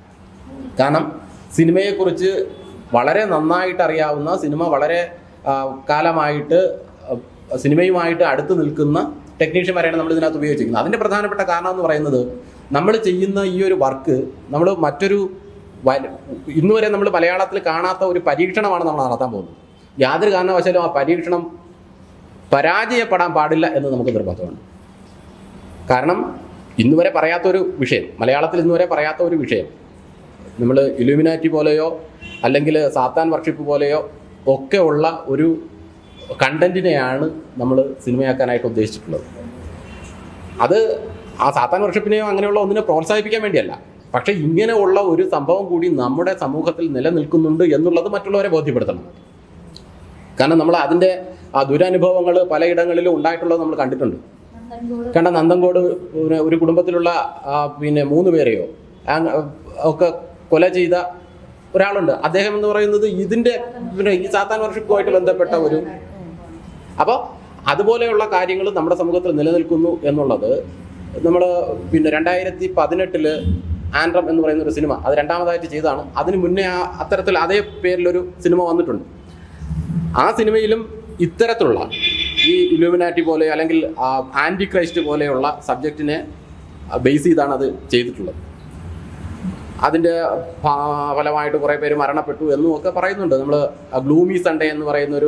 കാരണം സിനിമയെക്കുറിച്ച് വളരെ നന്നായിട്ട് അറിയാവുന്ന സിനിമ വളരെ ആ, കാലമായിട്ട് ആ, സിനിമയുമായിട്ട് അടുത്ത് നിൽക്കുന്ന ടെക്നീഷ്യന്മാരെയാണ് നമ്മൾ ഇതിനകത്ത് ഉപയോഗിച്ചിരിക്കുന്നത് അതിൻ്റെ പ്രധാനപ്പെട്ട കാരണം എന്ന് പറയുന്നത് നമ്മൾ ചെയ്യുന്ന ഈ ഒരു വർക്ക് നമ്മൾ മറ്റൊരു വല- ഇന്ന് വരെ നമ്മൾ മലയാളത്തിൽ കാണാത്ത ഒരു പരീക്ഷണമാണ് നമ്മൾ നടത്താൻ പോകുന്നത് യാതൊരു കാരണവശാലും ആ പരീക്ഷണം പരാജയപ്പെടാൻ പാടില്ല എന്ന് നമുക്ക് നിർബന്ധമുണ്ട് കാരണം ഇന്ന് വരെ പറയാത്തൊരു വിഷയം മലയാളത്തിൽ ഇന്ന് വരെ പറയാത്ത ഒരു വിഷയം നമ്മൾ ഇലുമിനാറ്റി പോലെയോ അല്ലെങ്കിൽ സാത്താൻ വർഷിപ്പ് പോലെയോ ഒക്കെ ഉള്ള ഒരു കണ്ടന്റിനെയാണ് നമ്മൾ സിനിമയാക്കാനായിട്ട് ഉദ്ദേശിച്ചിട്ടുള്ളത് അത് ആ സാത്താൻ വർഷിപ്പിനെയോ അങ്ങനെയുള്ള ഒന്നിനെ പ്രോത്സാഹിപ്പിക്കാൻ വേണ്ടിയല്ല പക്ഷേ ഇങ്ങനെയുള്ള ഒരു സംഭവം കൂടി നമ്മുടെ സമൂഹത്തിൽ നിലനിൽക്കുന്നുണ്ട് എന്നുള്ളത് മറ്റുള്ളവരെ ബോധ്യപ്പെടുത്തണം കാരണം നമ്മൾ അതിൻ്റെ ആ ദുരനുഭവങ്ങൾ പലയിടങ്ങളിലും ഉണ്ടായിട്ടുള്ളത് നമ്മൾ കണ്ടിട്ടുണ്ട് കണ്ട നന്തൻകോട് ഒരു- ഒരു കുടുംബത്തിലുള്ള ആ, പിന്നെ മൂന്ന് പേരെയോ ആ- ഒക്കെ കൊല ചെയ്ത ഒരാളുണ്ട് അദ്ദേഹം എന്ന് പറയുന്നത് ഇതിൻ്റെ പിന്നെ ഈ സാത്താൻ വർഷിപ്പുമായിട്ട് ബന്ധപ്പെട്ട ഒരു അപ്പോൾ അതുപോലെയുള്ള കാര്യങ്ങൾ നമ്മുടെ സമൂഹത്തിൽ നിലനിൽക്കുന്നു എന്നുള്ളത് നമ്മൾ പിന്നെ രണ്ടായിരത്തി പതിനെട്ടില് ആൻഡ്രം എന്ന് പറയുന്ന ഒരു സിനിമ അത് രണ്ടാമതായിട്ട് ചെയ്തതാണ് അതിന് മുന്നേ ആ അത്തരത്തിൽ അതേ പേരിലൊരു സിനിമ വന്നിട്ടുണ്ട് ആ സിനിമയിലും ഇത്തരത്തിലുള്ള ഈ ഇലുമിനാറ്റി പോലെ അല്ലെങ്കിൽ ആൻറ്റി ക്രൈസ്റ്റ് പോലെയുള്ള സബ്ജക്റ്റിനെ ബേസ് ചെയ്താണ് അത് ചെയ്തിട്ടുള്ളത് അതിൻ്റെ ഫ- ഫലമായിട്ട് കുറേ പേര് മരണപ്പെട്ടു എന്നും ഒക്കെ പറയുന്നുണ്ട് നമ്മൾ ഗ്ലൂമി സൺഡേ എന്ന് പറയുന്നൊരു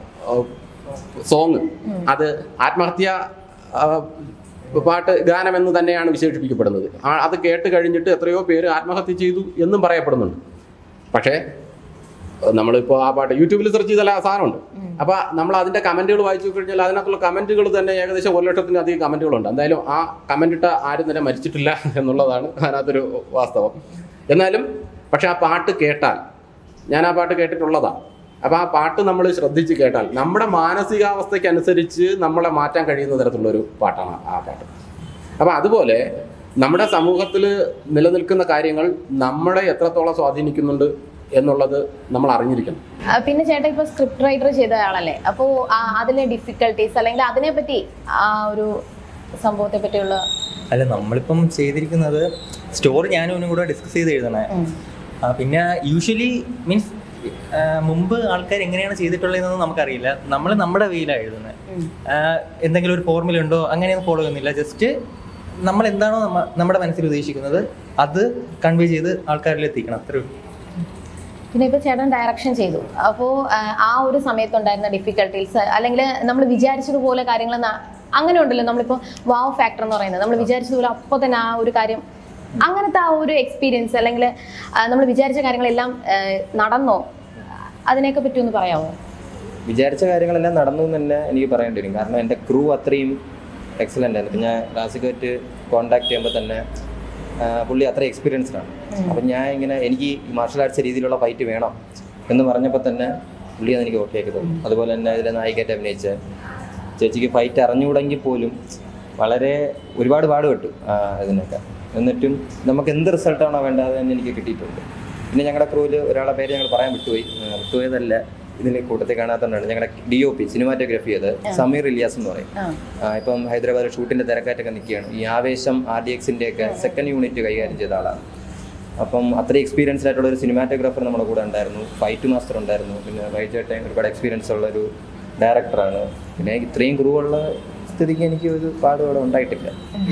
സോങ് അത് ആത്മഹത്യ ആ, പാട്ട് ഗാനം എന്ന് തന്നെയാണ് വിശേഷിപ്പിക്കപ്പെടുന്നത് ആ- അത് കേട്ട് കഴിഞ്ഞിട്ട് എത്രയോ പേര് ആത്മഹത്യ ചെയ്തു എന്നും പറയപ്പെടുന്നുണ്ട് പക്ഷേ നമ്മളിപ്പോൾ ആ പാട്ട് യൂട്യൂബിൽ സെർച്ച് ചെയ്താൽ ആ സാധനമുണ്ട് അപ്പോൾ നമ്മൾ അതിൻ്റെ കമൻറ്റുകൾ വായിച്ചു കഴിഞ്ഞാൽ അതിനകത്തുള്ള കമൻറ്റുകൾ തന്നെ ഏകദേശം ഒരു ലക്ഷത്തിലധികം കമൻറ്റുകളുണ്ട് എന്തായാലും ആ കമൻ്റ് ഇട്ട ആരും തന്നെ മരിച്ചിട്ടില്ല എന്നുള്ളതാണ് അതിനകത്തൊരു വാസ്തവം എന്നാലും പക്ഷെ ആ പാട്ട് കേട്ടാൽ ഞാൻ ആ പാട്ട് കേട്ടിട്ടുള്ളതാണ് അപ്പോൾ ആ പാട്ട് നമ്മൾ ശ്രദ്ധിച്ച് കേട്ടാൽ നമ്മുടെ മാനസികാവസ്ഥയ്ക്ക് അനുസരിച്ച് നമ്മളെ മാറ്റാൻ കഴിയുന്ന തരത്തിലുള്ളൊരു പാട്ടാണ് ആ പാട്ട് അപ്പോൾ അതുപോലെ നമ്മുടെ സമൂഹത്തിൽ നിലനിൽക്കുന്ന കാര്യങ്ങൾ നമ്മളെ എത്രത്തോളം സ്വാധീനിക്കുന്നുണ്ട് എന്നുള്ളത് നമ്മൾ അറിഞ്ഞിരിക്കണം ആ, പിന്നെ ചേട്ടാ ഇപ്പൊ സ്ക്രിപ്റ്റ് റൈറ്റർ ചെയ്ത ആളല്ലേ അപ്പോൾ അതിലെ ഡിഫിക്കൽട്ടീസ് അല്ലെങ്കിൽ അതിനെപ്പറ്റി ആ ഒരു സംഭവത്തെ പറ്റിയുള്ള അല്ല നമ്മളിപ്പം ചെയ്തിരിക്കുന്നത് സ്റ്റോറി ഞാനും അവനും കൂടെ ഡിസ്കസ് ചെയ്ത് എഴുതണേ ആ, പിന്നെ യൂഷ്വലി മീൻസ് മുമ്പ് ആൾക്കാർ എങ്ങനെയാണ് ചെയ്തിട്ടുള്ളതെന്നൊന്നും നമുക്കറിയില്ല നമ്മൾ നമ്മുടെ വേയിലാണ് എഴുതുന്നത് എന്തെങ്കിലും ഒരു ഫോർമുല ഉണ്ടോ അങ്ങനെയൊന്നും ഫോളോ ചെയ്യുന്നില്ല ജസ്റ്റ് നമ്മൾ എന്താണോ നമ്മ- നമ്മുടെ മനസ്സിൽ ഉദ്ദേശിക്കുന്നത് അത് കൺവേ ചെയ്ത് ആൾക്കാരിൽ എത്തിക്കണം അത്രേ ഉള്ളൂ പിന്നെ ഇപ്പൊ ചേട്ടൻ ഡയറക്ഷൻ ചെയ്തു അപ്പോൾ ആ ഒരു സമയത്തുണ്ടായിരുന്ന ഡിഫിക്കൽട്ടീസ് അല്ലെങ്കിൽ നമ്മൾ വിചാരിച്ചതുപോലെ കാര്യങ്ങൾ ന- അങ്ങനെ ഉണ്ടല്ലോ നമ്മളിപ്പോൾ വാവ് ഫാക്ടർ എന്ന് പറയുന്നത് നമ്മൾ വിചാരിച്ചതുപോലെ അപ്പോൾ തന്നെ ആ ഒരു കാര്യം അങ്ങനത്തെ ആ ഒരു എക്സ്പീരിയൻസ് അല്ലെങ്കിൽ നമ്മൾ വിചാരിച്ച കാര്യങ്ങളെല്ലാം ആ, നടന്നോ അതിനെയൊക്കെ പറ്റി ഒന്ന് പറയാമോ വിചാരിച്ച കാര്യങ്ങളെല്ലാം നടന്നു എന്ന് തന്നെ എനിക്ക് പറയേണ്ടി വരും കാരണം എൻ്റെ ക്രൂ അത്രയും എക്സലൻ്റ് ആയിരുന്നു ഇപ്പം ഞാൻ റാസിക്കുമായിട്ട് കോൺടാക്ട് ചെയ്യുമ്പോൾ തന്നെ ആ, പുള്ളി അത്ര എക്സ്പീരിയൻസ്ഡ് ആണ് അപ്പം ഞാൻ ഇങ്ങനെ എനിക്ക് ഈ മാർഷൽ ആർട്സ് രീതിയിലുള്ള ഫൈറ്റ് വേണം എന്ന് പറഞ്ഞപ്പോൾ തന്നെ പുള്ളി അതെനിക്ക് ഓക്കെ ആക്കി തന്നു അതുപോലെ തന്നെ ഇതിലെ നായികയായിട്ട് അഭിനയിച്ച ചേച്ചിക്ക് ഫൈറ്റ് അറിഞ്ഞുകൂടെങ്കിൽ പോലും വളരെ ഒരുപാട് പാടുപെട്ടു ആ, ഇതിനൊക്കെ എന്നിട്ടും നമുക്ക് എന്ത് റിസൾട്ടാണോ വേണ്ടത് അത് തന്നെ എനിക്ക് കിട്ടിയിട്ടുണ്ട് പിന്നെ ഞങ്ങളുടെ ക്രൂവിൽ ഒരാളെ പേര് ഞങ്ങൾ പറയാൻ വിട്ടുപോയി ആ, വിട്ടുപോയതല്ല ഇതിൽ കൂട്ടത്തിൽ കാണാത്തതുകൊണ്ടാണ് ഞങ്ങളുടെ ഡി ഒ പി സിനിമാറ്റോഗ്രാഫി ചെയ്ത് സമീർ ഇലിയാസ് എന്ന് പറയും ആ, ഇപ്പം ഹൈദരാബാദ് ഷൂട്ടിന്റെ തിരക്കായിട്ടൊക്കെ നിൽക്കുകയാണ് ഈ ആവേശം ആർ ഡി എക്സിന്റെ ഒക്കെ സെക്കൻഡ് യൂണിറ്റ് കൈകാര്യം ചെയ്ത ആളാണ് അപ്പം അത്രയും എക്സ്പീരിയൻസ്ഡ് ആയിട്ടുള്ള ഒരു സിനിമാറ്റോഗ്രാഫർ നമ്മുടെ കൂടെ ഉണ്ടായിരുന്നു ഫൈറ്റ് മാസ്റ്റർ ഉണ്ടായിരുന്നു പിന്നെ വൈചേട്ടൻ ഒരുപാട് എക്സ്പീരിയൻസ് ഉള്ള ഒരു ഡയറക്ടറാണ് പിന്നെ ഇത്രയും ക്രൂ ഉള്ള സ്ഥിതിക്ക് എനിക്ക് ഒരു പാടുപാട് ഉണ്ടായിട്ടില്ല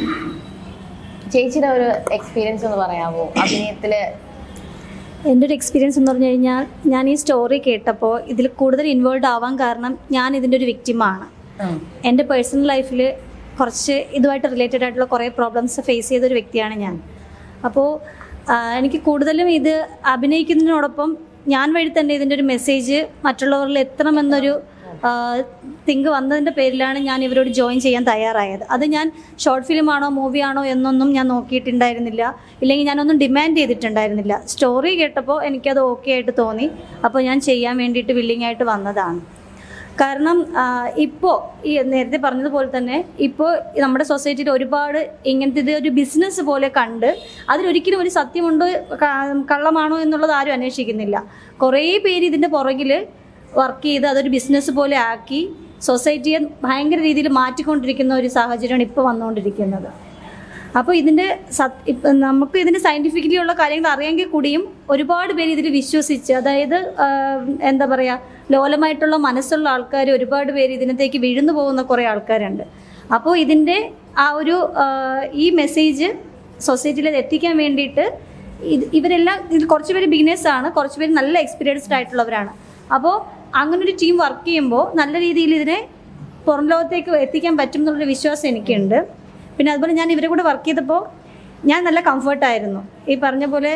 ചേച്ചിയുടെ ഒരു എക്സ്പീരിയൻസ് ഒന്ന് പറയാമോ അഭിനയത്തില് എൻ്റെ ഒരു എക്സ്പീരിയൻസ് എന്ന് പറഞ്ഞു കഴിഞ്ഞാൽ ഞാൻ ഈ സ്റ്റോറി കേട്ടപ്പോൾ ഇതിൽ കൂടുതൽ ഇൻവോൾവ് ആവാൻ കാരണം ഞാൻ ഇതിൻ്റെ ഒരു വിക്റ്റിമാണ് എൻ്റെ പേഴ്സണൽ ലൈഫിൽ കുറച്ച് ഇതുമായിട്ട് റിലേറ്റഡ് ആയിട്ടുള്ള കുറേ പ്രോബ്ലംസ് ഫേസ് ചെയ്ത ഒരു വ്യക്തിയാണ് ഞാൻ അപ്പോൾ ആ, എനിക്ക് കൂടുതലും ഇത് അഭിനയിക്കുന്നതിനോടൊപ്പം ഞാൻ വഴി തന്നെ ഇതിൻ്റെ ഒരു മെസ്സേജ് മറ്റുള്ളവരിൽ എത്തണമെന്നൊരു തിങ്ക് വന്നതിൻ്റെ പേരിലാണ് ഞാൻ ഇവരോട് ജോയിൻ ചെയ്യാൻ തയ്യാറായത് അത് ഞാൻ ഷോർട്ട് ഫിലിമാണോ മൂവിയാണോ എന്നൊന്നും ഞാൻ നോക്കിയിട്ടുണ്ടായിരുന്നില്ല ഇല്ലെങ്കിൽ ഞാനൊന്നും ഡിമാൻഡ് ചെയ്തിട്ടുണ്ടായിരുന്നില്ല സ്റ്റോറി കേട്ടപ്പോൾ എനിക്കത് ഓക്കെ ആയിട്ട് തോന്നി അപ്പോൾ ഞാൻ ചെയ്യാൻ വേണ്ടിയിട്ട് വില്ലിംഗ് ആയിട്ട് വന്നതാണ് കാരണം ഇപ്പോൾ ഈ നേരത്തെ പറഞ്ഞതുപോലെ തന്നെ ഇപ്പോൾ നമ്മുടെ സൊസൈറ്റിയിൽ ഒരുപാട് ഇങ്ങനത്തെ ഇത് ഒരു ബിസിനസ് പോലെ കണ്ട് അതിലൊരിക്കലും ഒരു സത്യമുണ്ടോ ക- കള്ളമാണോ എന്നുള്ളത് ആരും അന്വേഷിക്കുന്നില്ല കുറേ പേര് ഇതിൻ്റെ പുറകിൽ വർക്ക് ചെയ്ത് അതൊരു ബിസിനസ് പോലെ ആക്കി സൊസൈറ്റിയെ ഭയങ്കര രീതിയിൽ മാറ്റിക്കൊണ്ടിരിക്കുന്ന ഒരു സാഹചര്യമാണ് ഇപ്പോൾ വന്നുകൊണ്ടിരിക്കുന്നത് അപ്പോൾ ഇതിൻ്റെ സത് ഇപ്പം നമുക്ക് ഇതിൻ്റെ സയൻറ്റിഫിക്കലി ഉള്ള കാര്യങ്ങൾ അറിയാമെങ്കിൽ കൂടിയും ഒരുപാട് പേര് ഇതിൽ വിശ്വസിച്ച് അതായത് ആ, എന്താ പറയുക ലോലമായിട്ടുള്ള മനസ്സുള്ള ആൾക്കാർ ഒരുപാട് പേര് ഇതിനകത്തേക്ക് വീഴുന്നു പോകുന്ന കുറേ ആൾക്കാരുണ്ട് അപ്പോൾ ഇതിൻ്റെ ആ ഒരു ആ, ഈ മെസ്സേജ് സൊസൈറ്റിയിൽ എത്തിക്കാൻ വേണ്ടിയിട്ട് ഇത് ഇവരെല്ലാം ഇതിൽ കുറച്ച് പേര് ബിഗിനേഴ്സാണ് കുറച്ച് പേര് നല്ല എക്സ്പീരിയൻസ്ഡ് ആയിട്ടുള്ളവരാണ് അപ്പോൾ അങ്ങനെ ഒരു ടീം വർക്ക് ചെയ്യുമ്പോൾ നല്ല രീതിയിൽ ഇതിനെ പുറം ലോകത്തേക്ക് എത്തിക്കാൻ പറ്റും എന്നുള്ളൊരു വിശ്വാസം എനിക്കുണ്ട് പിന്നെ അതുപോലെ ഞാൻ ഇവരെ കൂടെ വർക്ക് ചെയ്തപ്പോൾ ഞാൻ നല്ല കംഫർട്ടായിരുന്നു ഈ പറഞ്ഞ പോലെ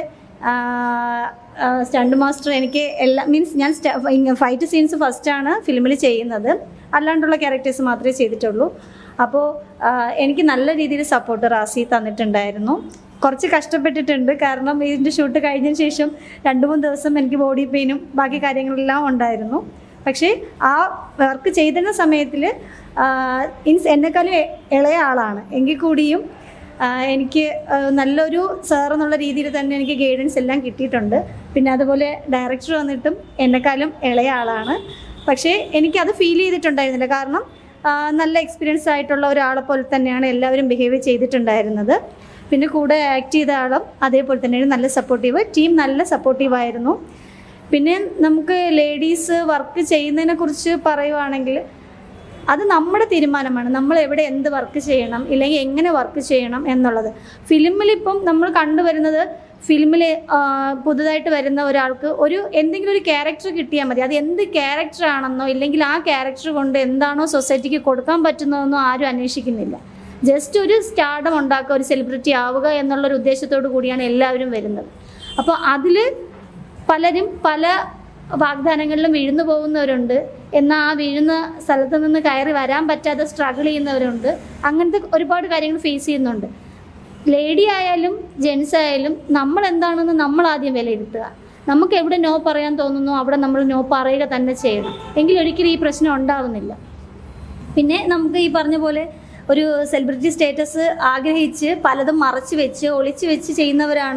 സ്റ്റണ്ട് മാസ്റ്റർ എനിക്ക് എല്ലാ മീൻസ് ഞാൻ ഫൈറ്റ് സീൻസ് ഫസ്റ്റാണ് ഫിലിമിൽ ചെയ്യുന്നത് അല്ലാണ്ടുള്ള ക്യാരക്ടേഴ്സ് മാത്രമേ ചെയ്തിട്ടുള്ളൂ അപ്പോൾ എനിക്ക് നല്ല രീതിയിൽ സപ്പോർട്ട് റാസി തന്നിട്ടുണ്ടായിരുന്നു കുറച്ച് കഷ്ടപ്പെട്ടിട്ടുണ്ട് കാരണം ഇതിൻ്റെ ഷൂട്ട് കഴിഞ്ഞതിന് ശേഷം രണ്ട് മൂന്ന് ദിവസം എനിക്ക് ബോഡി പെയിനും ബാക്കി കാര്യങ്ങളെല്ലാം ഉണ്ടായിരുന്നു പക്ഷേ ആ വർക്ക് ചെയ്തിരുന്ന സമയത്തിൽ മീൻസ് എന്നെക്കാളും എ- ഇളയ ആളാണ് എങ്കിൽ കൂടിയും ആ, എനിക്ക് ആ, നല്ലൊരു സാർ എന്നുള്ള രീതിയിൽ തന്നെ എനിക്ക് ഗൈഡൻസ് എല്ലാം കിട്ടിയിട്ടുണ്ട് പിന്നെ അതുപോലെ ഡയറക്ടർ വന്നിട്ടും എന്നെക്കാളും ഇളയ ആളാണ് പക്ഷേ എനിക്കത് ഫീൽ ചെയ്തിട്ടുണ്ടായിരുന്നില്ല കാരണം ആ, നല്ല എക്സ്പീരിയൻസ് ആയിട്ടുള്ള ഒരാളെ പോലെ തന്നെയാണ് എല്ലാവരും ബിഹേവ് ചെയ്തിട്ടുണ്ടായിരുന്നത് പിന്നെ കൂടെ ആക്ട് ചെയ്ത ആളും അതേപോലെ തന്നെയാണ് നല്ല സപ്പോർട്ടീവ് ടീം നല്ല സപ്പോർട്ടീവായിരുന്നു പിന്നെ നമുക്ക് ലേഡീസ് വർക്ക് ചെയ്യുന്നതിനെ കുറിച്ച് പറയുവാണെങ്കിൽ അത് നമ്മുടെ തീരുമാനമാണ് നമ്മൾ എവിടെ എന്ത് വർക്ക് ചെയ്യണം ഇല്ലെങ്കിൽ എങ്ങനെ വർക്ക് ചെയ്യണം എന്നുള്ളത് ഫിലിമിലിപ്പം നമ്മൾ കണ്ടുവരുന്നത് ഫിലിമിൽ പുതുതായിട്ട് വരുന്ന ഒരാൾക്ക് ഒരു എന്തെങ്കിലും ഒരു ക്യാരക്ടർ കിട്ടിയാൽ മതി അത് എന്ത് ക്യാരക്ടർ ആണെന്നോ ഇല്ലെങ്കിൽ ആ ക്യാരക്ടർ കൊണ്ട് എന്താണോ സൊസൈറ്റിക്ക് കൊടുക്കാൻ പറ്റുന്നതെന്നോ ആരും അന്വേഷിക്കുന്നില്ല ജസ്റ്റ് ഒരു സ്റ്റാർഡം ഉണ്ടാക്കുക ഒരു സെലിബ്രിറ്റി ആവുക എന്നുള്ളൊരു ഉദ്ദേശത്തോടു കൂടിയാണ് എല്ലാവരും വരുന്നത് അപ്പോൾ അതിൽ പലരും പല വാഗ്ദാനങ്ങളിലും വീഴുന്നു പോകുന്നവരുണ്ട് എന്നാൽ ആ വീഴുന്ന സ്ഥലത്ത് നിന്ന് കയറി വരാൻ പറ്റാതെ സ്ട്രഗിൾ ചെയ്യുന്നവരുണ്ട് അങ്ങനത്തെ ഒരുപാട് കാര്യങ്ങൾ ഫേസ് ചെയ്യുന്നുണ്ട് ലേഡി ആയാലും ജെൻസ് ആയാലും നമ്മൾ എന്താണെന്ന് നമ്മൾ ആദ്യം വിലയിരുത്തുക നമുക്ക് എവിടെ നോ പറയാൻ തോന്നുന്നു അവിടെ നമ്മൾ നോ പറയുക തന്നെ ചെയ്യണം എങ്കിൽ ഒരിക്കലും ഈ പ്രശ്നം ഉണ്ടാവുന്നില്ല പിന്നെ നമുക്ക് ഈ പറഞ്ഞ പോലെ ഒരു സെലിബ്രിറ്റി സ്റ്റേറ്റസ് ആഗ്രഹിച്ച് പലതും മറച്ചു വെച്ച് ഒളിച്ചു വെച്ച് ചെയ്യുന്നവരാണ്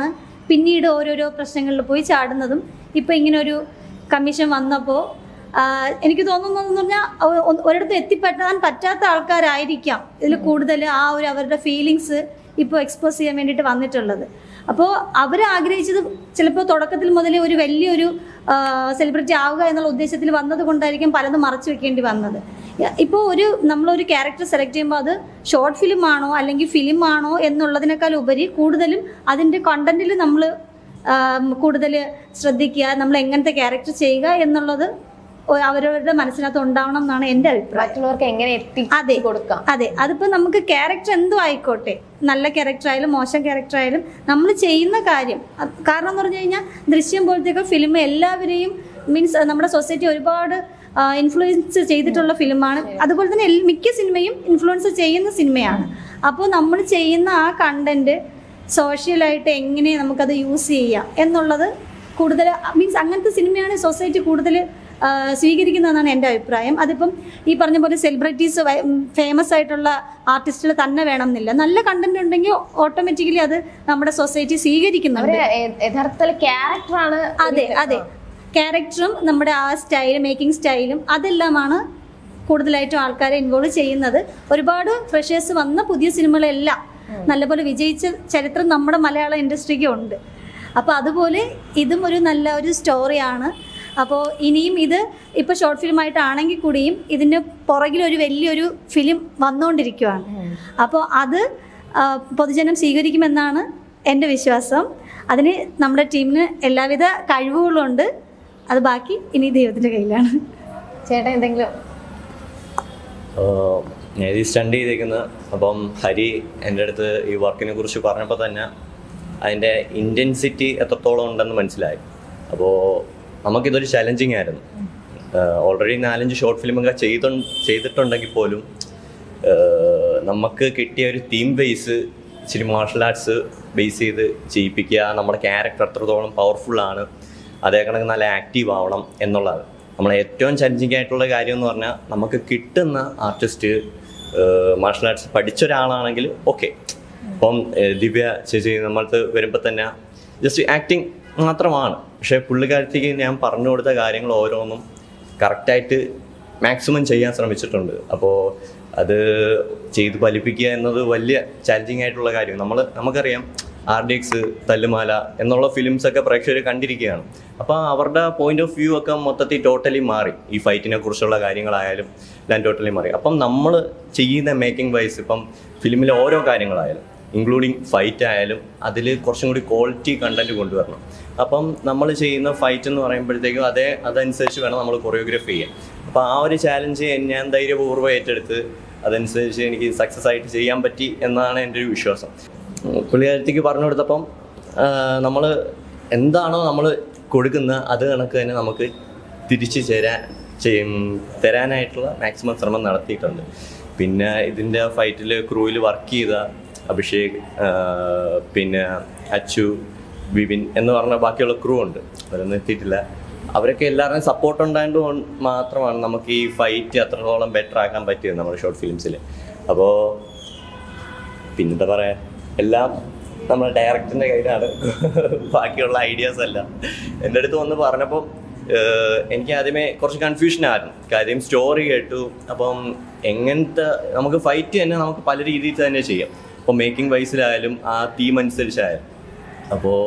പിന്നീട് ഓരോരോ പ്രശ്നങ്ങളിൽ പോയി ചാടുന്നതും ഇപ്പോൾ ഇങ്ങനെ ഒരു കമ്മീഷൻ വന്നപ്പോൾ എനിക്ക് തോന്നുന്നതെന്ന് പറഞ്ഞാൽ ഒരിടത്ത് എത്തിപ്പെട്ടാൻ പറ്റാത്ത ആൾക്കാരായിരിക്കാം ഇതിൽ കൂടുതൽ ആ ഒരു അവരുടെ ഫീലിങ്സ് ഇപ്പോൾ എക്സ്പോസ് ചെയ്യാൻ വേണ്ടിയിട്ട് വന്നിട്ടുള്ളത് അപ്പോൾ അവർ ആഗ്രഹിച്ചത് ചിലപ്പോൾ തുടക്കത്തിൽ മുതലേ ഒരു വലിയൊരു സെലിബ്രിറ്റി ആവുക എന്നുള്ള ഉദ്ദേശത്തിൽ വന്നത് കൊണ്ടായിരിക്കും പലതും മറച്ചു വെക്കേണ്ടി വന്നത് ഇപ്പോൾ ഒരു നമ്മളൊരു ക്യാരക്ടർ സെലക്ട് ചെയ്യുമ്പോൾ അത് ഷോർട്ട് ഫിലിം ആണോ അല്ലെങ്കിൽ ഫിലിം ആണോ എന്നുള്ളതിനേക്കാൾ ഉപരി കൂടുതലും അതിൻ്റെ കണ്ടന്റിൽ നമ്മൾ കൂടുതൽ ശ്രദ്ധിക്കുക നമ്മൾ എങ്ങനത്തെ ക്യാരക്ടർ ചെയ്യുക എന്നുള്ളത് ഒ- അവരവരുടെ മനസ്സിനകത്ത് ഉണ്ടാവണം എന്നാണ് എൻ്റെ അഭിപ്രായം മറ്റുള്ളവർക്ക് എങ്ങനെ അതെ. എത്തിച്ചു കൊടുക്കാം അതെ അതിപ്പോൾ നമുക്ക് ക്യാരക്ടർ എന്തോ ആയിക്കോട്ടെ നല്ല ക്യാരക്ടർ ആയാലും മോശം ക്യാരക്ടർ ആയാലും നമ്മൾ ചെയ്യുന്ന കാര്യം അത് കാരണം എന്ന് പറഞ്ഞു കഴിഞ്ഞാൽ ദൃശ്യം പോലത്തെയൊക്കെ ഫിലിം എല്ലാവരെയും മീൻസ് നമ്മുടെ സൊസൈറ്റി ഒരുപാട് ഇൻഫ്ലുവൻസ് ചെയ്തിട്ടുള്ള ഫിലിമാണ് അതുപോലെ തന്നെ എൽ- മിക്ക സിനിമയും ഇൻഫ്ലുവൻസ് ചെയ്യുന്ന സിനിമയാണ് അപ്പോൾ നമ്മൾ ചെയ്യുന്ന ആ കണ്ടന്റ് സോഷ്യലായിട്ട് എങ്ങനെ നമുക്കത് യൂസ് ചെയ്യാം എന്നുള്ളത് കൂടുതൽ മീൻസ് അങ്ങനത്തെ സിനിമയാണ് സൊസൈറ്റി കൂടുതൽ ആ, സ്വീകരിക്കുന്നതെന്നാണ് എൻ്റെ അഭിപ്രായം അതിപ്പം ഈ പറഞ്ഞ പോലെ സെലിബ്രിറ്റീസ് ഫേമസ് ആയിട്ടുള്ള ആർട്ടിസ്റ്റുകൾ തന്നെ വേണം എന്നില്ല നല്ല കണ്ടന്റ് ഉണ്ടെങ്കിൽ ഓട്ടോമാറ്റിക്കലി അത് നമ്മുടെ സൊസൈറ്റി സ്വീകരിക്കുന്നുണ്ട് അവര് യ- യഥാർത്ഥത്തിൽ ക്യാരക്ടറാണ് അതെ അതെ ക്യാരക്ടറും നമ്മുടെ ആ സ്റ്റൈൽ മേക്കിംഗ് സ്റ്റൈലും അതെല്ലാമാണ് കൂടുതലായിട്ടും ആൾക്കാരെ ഇൻവോൾവ് ചെയ്യുന്നത് ഒരുപാട് ഫ്രഷേഴ്സ് വന്ന പുതിയ സിനിമകളെല്ലാം നല്ലപോലെ വിജയിച്ച ചരിത്രം നമ്മുടെ മലയാള ഇൻഡസ്ട്രിക്ക് ഉണ്ട് അപ്പോൾ അതുപോലെ ഇതും ഒരു നല്ല ഒരു സ്റ്റോറിയാണ് അപ്പോൾ ഇനിയും ഇത് ഇപ്പോൾ ഷോർട്ട് ഫിലിം ആയിട്ടാണെങ്കിൽ കൂടിയും ഇതിന് പുറകിൽ ഒരു വലിയൊരു ഫിലിം വന്നുകൊണ്ടിരിക്കുകയാണ് അപ്പോൾ അത് ആ, പൊതുജനം സ്വീകരിക്കുമെന്നാണ് എൻ്റെ വിശ്വാസം അതിന് നമ്മുടെ ടീമിന് എല്ലാവിധ കഴിവുകളുണ്ട് അത് ബാക്കി ഇനി ദൈവത്തിൻ്റെ കയ്യിലാണ് ചേട്ടൻ എന്തെങ്കിലും ആഹ് ഞാൻ ഇത് സ്റ്റണ്ട് ചെയ്തേക്കുന്നത് അപ്പം ഹരി എൻ്റെ അടുത്ത് ഈ വർക്കിനെ കുറിച്ച് പറഞ്ഞപ്പോൾ തന്നെ അതിൻ്റെ ഇൻറ്റൻസിറ്റി എത്രത്തോളം ഉണ്ടെന്ന് മനസ്സിലായി അപ്പോൾ നമുക്കിതൊരു ചലഞ്ചിങ് ആയിരുന്നു ഓൾറെഡി നാലഞ്ച് ഷോർട്ട് ഫിലിമൊക്കെ ചെയ്തു ചെയ്തിട്ടുണ്ടെങ്കിൽ പോലും ആഹ് നമുക്ക് കിട്ടിയ ഒരു തീം ബേസ് ഇച്ചിരി മാർഷൽ ആർട്സ് ബേസ് ചെയ്ത് ചെയ്യിപ്പിക്കുക നമ്മുടെ ക്യാരക്ടർ എത്രത്തോളം പവർഫുള്ളാണ് അതേ കണക്ക് നല്ല ആക്റ്റീവ് ആവണം എന്നുള്ളത് നമ്മളെ ഏറ്റവും ചലഞ്ചിങ് ആയിട്ടുള്ള കാര്യം എന്ന് പറഞ്ഞാൽ നമുക്ക് കിട്ടുന്ന ആർട്ടിസ്റ്റ് മാർഷൽ ആർട്സ് പഠിച്ച ഒരാളാണെങ്കിൽ ഓക്കെ ഇപ്പം ഏഹ് ദിവ്യ ചേച്ചി നമ്മളടുത്ത് വരുമ്പോൾ തന്നെ ജസ്റ്റ് ആക്ടിങ് മാത്രമാണ് പക്ഷേ പുള്ളിക്കാരത്തേക്ക് ഞാൻ പറഞ്ഞു കൊടുത്ത കാര്യങ്ങൾ ഓരോന്നും കറക്റ്റായിട്ട് മാക്സിമം ചെയ്യാൻ ശ്രമിച്ചിട്ടുണ്ട് അപ്പോൾ അത് ചെയ്ത് ഫലിപ്പിക്കുക എന്നത് വലിയ ചാലഞ്ചിങ് ആയിട്ടുള്ള കാര്യം നമ്മൾ നമുക്കറിയാം ആർ ഡി എക്സ് തല്ലുമാല എന്നുള്ള ഫിലിംസ് ഒക്കെ പ്രേക്ഷകർ കണ്ടിരിക്കുകയാണ് അപ്പോൾ അവരുടെ പോയിന്റ് ഓഫ് വ്യൂ ഒക്കെ മൊത്തത്തിൽ ടോട്ടലി മാറി ഈ ഫൈറ്റിനെ കുറിച്ചുള്ള കാര്യങ്ങളായാലും എല്ലാം ടോട്ടലി മാറി അപ്പം നമ്മൾ ചെയ്യുന്ന മേക്കിംഗ് വൈസ് ഇപ്പം ഫിലിമിലെ ഓരോ കാര്യങ്ങളായാലും ഇൻക്ലൂഡിങ് ഫൈറ്റ് ആയാലും അതിൽ കുറച്ചും കൂടി ക്വാളിറ്റി കണ്ടന്റ് കൊണ്ടുവരണം അപ്പം നമ്മൾ ചെയ്യുന്ന ഫൈറ്റ് എന്ന് പറയുമ്പോഴത്തേക്കും അതേ അതനുസരിച്ച് വേണം നമ്മൾ കൊറിയോഗ്രാഫി ചെയ്യാൻ അപ്പോൾ ആ ഒരു ചാലഞ്ച് ഞാൻ ധൈര്യപൂർവ്വം ഏറ്റെടുത്ത് അതനുസരിച്ച് എനിക്ക് സക്സസ് ആയിട്ട് ചെയ്യാൻ പറ്റി എന്നാണ് എൻ്റെ ഒരു വിശ്വാസം ഉം, പുള്ളിക്കാരത്തേക്ക് പറഞ്ഞു കൊടുത്തപ്പം നമ്മൾ എന്താണോ നമ്മൾ കൊടുക്കുന്ന അത് കണക്ക് തന്നെ നമുക്ക് തിരിച്ച് ചേരാൻ ചെയ്യും തരാനായിട്ടുള്ള മാക്സിമം ശ്രമം നടത്തിയിട്ടുണ്ട് പിന്നെ ഇതിൻ്റെ ഫൈറ്റിൽ ക്രൂവിൽ വർക്ക് ചെയ്ത അഭിഷേക് ആ, പിന്നെ അച്ചു വിപിൻ എന്ന് പറഞ്ഞ ബാക്കിയുള്ള ക്രൂ ഉണ്ട് അവരൊന്നും എത്തിയിട്ടില്ല അവരൊക്കെ എല്ലാവരുടെയും സപ്പോർട്ട് ഉണ്ടായത് കൊണ്ട് മാത്രമാണ് നമുക്ക് ഈ ഫൈറ്റ് അത്രത്തോളം ബെറ്റർ ആക്കാൻ പറ്റിയത് നമ്മുടെ ഷോർട്ട് ഫിലിംസിൽ അപ്പോൾ പിന്നെന്താ പറയാ എല്ലാം നമ്മുടെ ഡയറക്ടറിന്റെ കയ്യിലാണ് ബാക്കിയുള്ള ഐഡിയാസ് എല്ലാം എൻ്റെ അടുത്ത് വന്ന് പറഞ്ഞപ്പോൾ ഏഹ്, എനിക്ക് ആദ്യമേ കുറച്ച് കൺഫ്യൂഷൻ ആയിരുന്നു കാര്യം സ്റ്റോറി കേട്ടു അപ്പം എങ്ങനത്തെ നമുക്ക് ഫൈറ്റ് തന്നെ നമുക്ക് പല രീതിയിൽ തന്നെ ചെയ്യാം അപ്പോൾ മേക്കിംഗ് വൈസിലായാലും ആ തീം അനുസരിച്ചായാലും അപ്പോൾ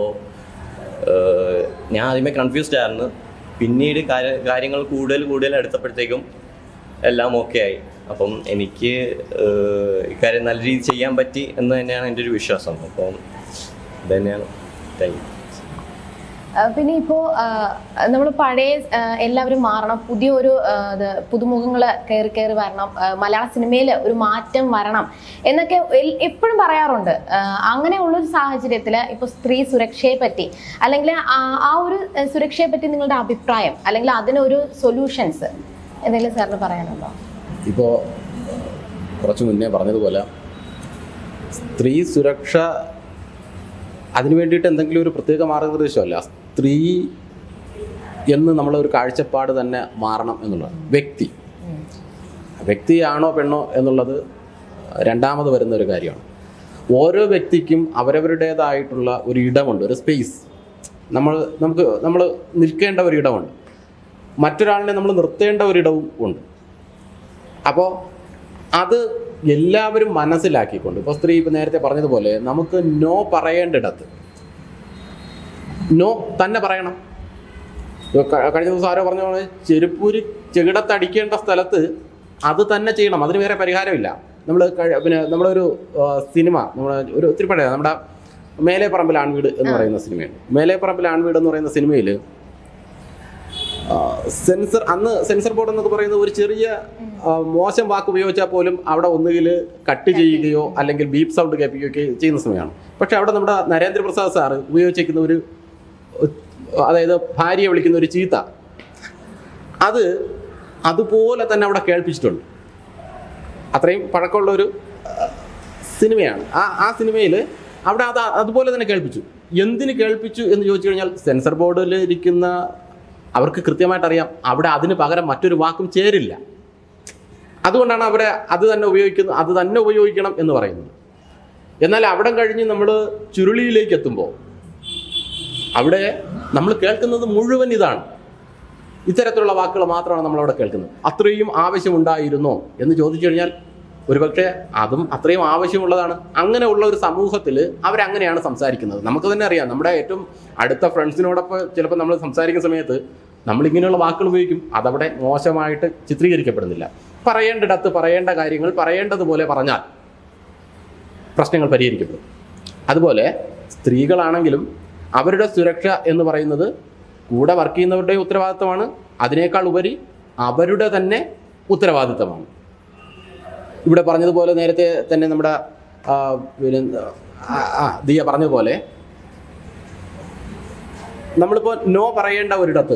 ഞാൻ ആദ്യമേ കൺഫ്യൂസ്ഡ് ആയിരുന്നു പിന്നീട് കാര്യ- കാര്യങ്ങൾ കൂടുതൽ കൂടുതൽ എടുത്തപ്പോഴത്തേക്കും എല്ലാം ഓക്കെ ആയി അപ്പം എനിക്ക് ഏഹ്, ഇക്കാര്യം നല്ല രീതിയിൽ ചെയ്യാൻ പറ്റി എന്ന് തന്നെയാണ് എൻ്റെ ഒരു വിശ്വാസം അപ്പം ഇത് തന്നെയാണ് താങ്ക് യു ആ, പിന്നെ ഇപ്പോ നമ്മൾ പഴയ ആ, എല്ലാവരും മാറണം പുതിയ ഒരു ആ, ഇത് പുതുമുഖങ്ങൾ കയറി കയറി വരണം ആ, മലയാള സിനിമയിൽ ഒരു മാറ്റം വരണം എന്നൊക്കെ എൽ- എപ്പോഴും പറയാറുണ്ട് ആ, അങ്ങനെയുള്ളൊരു സാഹചര്യത്തിൽ ഇപ്പോൾ സ്ത്രീ സുരക്ഷയെ പറ്റി അല്ലെങ്കിൽ ആ- ആ ഒരു ആ, സുരക്ഷയെ പറ്റി നിങ്ങളുടെ അഭിപ്രായം അല്ലെങ്കിൽ അതിനൊരു സൊല്യൂഷൻസ് എന്തെങ്കിലും സാറിന് പറയാനുണ്ടോ ഇപ്പോൾ കുറച്ച് മുന്നേ പറഞ്ഞതുപോലെ സ്ത്രീ സുരക്ഷ അതിനു വേണ്ടിയിട്ട് എന്തെങ്കിലും ഒരു പ്രത്യേക മാർഗനിർദ്ദേശമല്ല സ്ത്രീ എന്ന് നമ്മളൊരു കാഴ്ചപ്പാട് തന്നെ മാറണം എന്നുള്ളതാണ് വ്യക്തി വ്യക്തിയാണോ പെണ്ണോ എന്നുള്ളത് രണ്ടാമത് വരുന്ന ഒരു കാര്യമാണ് ഓരോ വ്യക്തിക്കും അവരവരുടേതായിട്ടുള്ള ഒരു ഇടമുണ്ട് ഒരു സ്പേസ് നമ്മൾ നമുക്ക് നമ്മൾ നിൽക്കേണ്ട ഒരു ഇടമുണ്ട് മറ്റൊരാളിനെ നമ്മൾ നിർത്തേണ്ട ഒരിടവും ഉണ്ട് അപ്പോൾ അത് എല്ലാവരും മനസ്സിലാക്കിക്കൊണ്ട് ഇപ്പോൾ സ്ത്രീ ഇപ്പം നേരത്തെ പറഞ്ഞതുപോലെ നമുക്ക് നോ പറയേണ്ടിടത്ത് നോ തന്നെ പറയണം ഇപ്പൊ ക- കഴിഞ്ഞ ദിവസം ആരോ പറഞ്ഞ പോലെ ചെരുപ്പൂര് ചെകിടത്തടിക്കേണ്ട സ്ഥലത്ത് അത് തന്നെ ചെയ്യണം അതിന് വേറെ പരിഹാരമില്ല നമ്മൾ പിന്നെ നമ്മളൊരു ആ, സിനിമ നമ്മുടെ ഒരു ഒത്തിരി പഴയ നമ്മുടെ മേലെ പറമ്പിൽ ആൺവീട് എന്ന് പറയുന്ന സിനിമയുണ്ട് മേലെ പറമ്പിൽ ആൺവീട് എന്ന് പറയുന്ന സിനിമയിൽ സെൻസർ അന്ന് സെൻസർ ബോർഡ് എന്നൊക്കെ പറയുന്ന ഒരു ചെറിയ ആ, മോശം വാക്ക് ഉപയോഗിച്ചാൽ പോലും അവിടെ ഒന്നുകിൽ കട്ട് ചെയ്യുകയോ അല്ലെങ്കിൽ ബീപ്പ് സൗണ്ട് കേൾപ്പിക്കുകയോ ചെയ്യുന്ന സമയമാണ് പക്ഷെ അവിടെ നമ്മുടെ നരേന്ദ്രപ്രസാദ് സാറ് ഉപയോഗിച്ചിരിക്കുന്ന ഒരു അതായത് ഭാര്യയെ വിളിക്കുന്ന ഒരു ചീത്ത അത് അതുപോലെ തന്നെ അവിടെ കേൾപ്പിച്ചിട്ടുണ്ട് അത്രയും പഴക്കമുള്ള ഒരു ആ, സിനിമയാണ് ആ ആ സിനിമയിൽ അവിടെ അത് അതുപോലെ തന്നെ കേൾപ്പിച്ചു എന്തിന് കേൾപ്പിച്ചു എന്ന് ചോദിച്ചു കഴിഞ്ഞാൽ സെൻസർ ബോർഡിൽ ഇരിക്കുന്ന അവർക്ക് കൃത്യമായിട്ട് അറിയാം അവിടെ അതിന് പകരം മറ്റൊരു വാക്കും ചേരില്ല അതുകൊണ്ടാണ് അവിടെ അത് തന്നെ ഉപയോഗിക്കുന്നത് അത് തന്നെ ഉപയോഗിക്കണം എന്ന് പറയുന്നത് എന്നാൽ അവിടെ കഴിഞ്ഞ് നമ്മൾ ചുരുളിയിലേക്ക് എത്തുമ്പോൾ അവിടെ നമ്മൾ കേൾക്കുന്നത് മുഴുവൻ ഇതാണ് ഇത്തരത്തിലുള്ള വാക്കുകൾ മാത്രമാണ് നമ്മളവിടെ കേൾക്കുന്നത് അത്രയും ആവശ്യമുണ്ടായിരുന്നോ എന്ന് ചോദിച്ചു കഴിഞ്ഞാൽ ഒരുപക്ഷെ അതും അത്രയും ആവശ്യമുള്ളതാണ് അങ്ങനെയുള്ള ഒരു സമൂഹത്തിൽ അവരങ്ങനെയാണ് സംസാരിക്കുന്നത് നമുക്ക് തന്നെ അറിയാം നമ്മുടെ ഏറ്റവും അടുത്ത ഫ്രണ്ട്സിനോടൊപ്പം ചിലപ്പോൾ നമ്മൾ സംസാരിക്കുന്ന സമയത്ത് നമ്മൾ ഇങ്ങനെയുള്ള വാക്കുകൾ ഉപയോഗിക്കും അതവിടെ മോശമായിട്ട് ചിത്രീകരിക്കപ്പെടുന്നില്ല പറയേണ്ടിടത്ത് പറയേണ്ട കാര്യങ്ങൾ പറയേണ്ടതുപോലെ പറഞ്ഞാൽ പ്രശ്നങ്ങൾ പരിഹരിക്കപ്പെടും അതുപോലെ സ്ത്രീകളാണെങ്കിലും അവരുടെ സുരക്ഷ എന്ന് പറയുന്നത് കൂടെ വർക്ക് ചെയ്യുന്നവരുടെ ഉത്തരവാദിത്തമാണ് അതിനേക്കാൾ ഉപരി അവരുടെ തന്നെ ഉത്തരവാദിത്തമാണ് ഇവിടെ പറഞ്ഞതുപോലെ നേരത്തെ തന്നെ നമ്മുടെ ആ, പിന്നെ ആ, ആ, ദിയ പറഞ്ഞതുപോലെ നമ്മളിപ്പോൾ നോ പറയേണ്ട ഒരിടത്ത്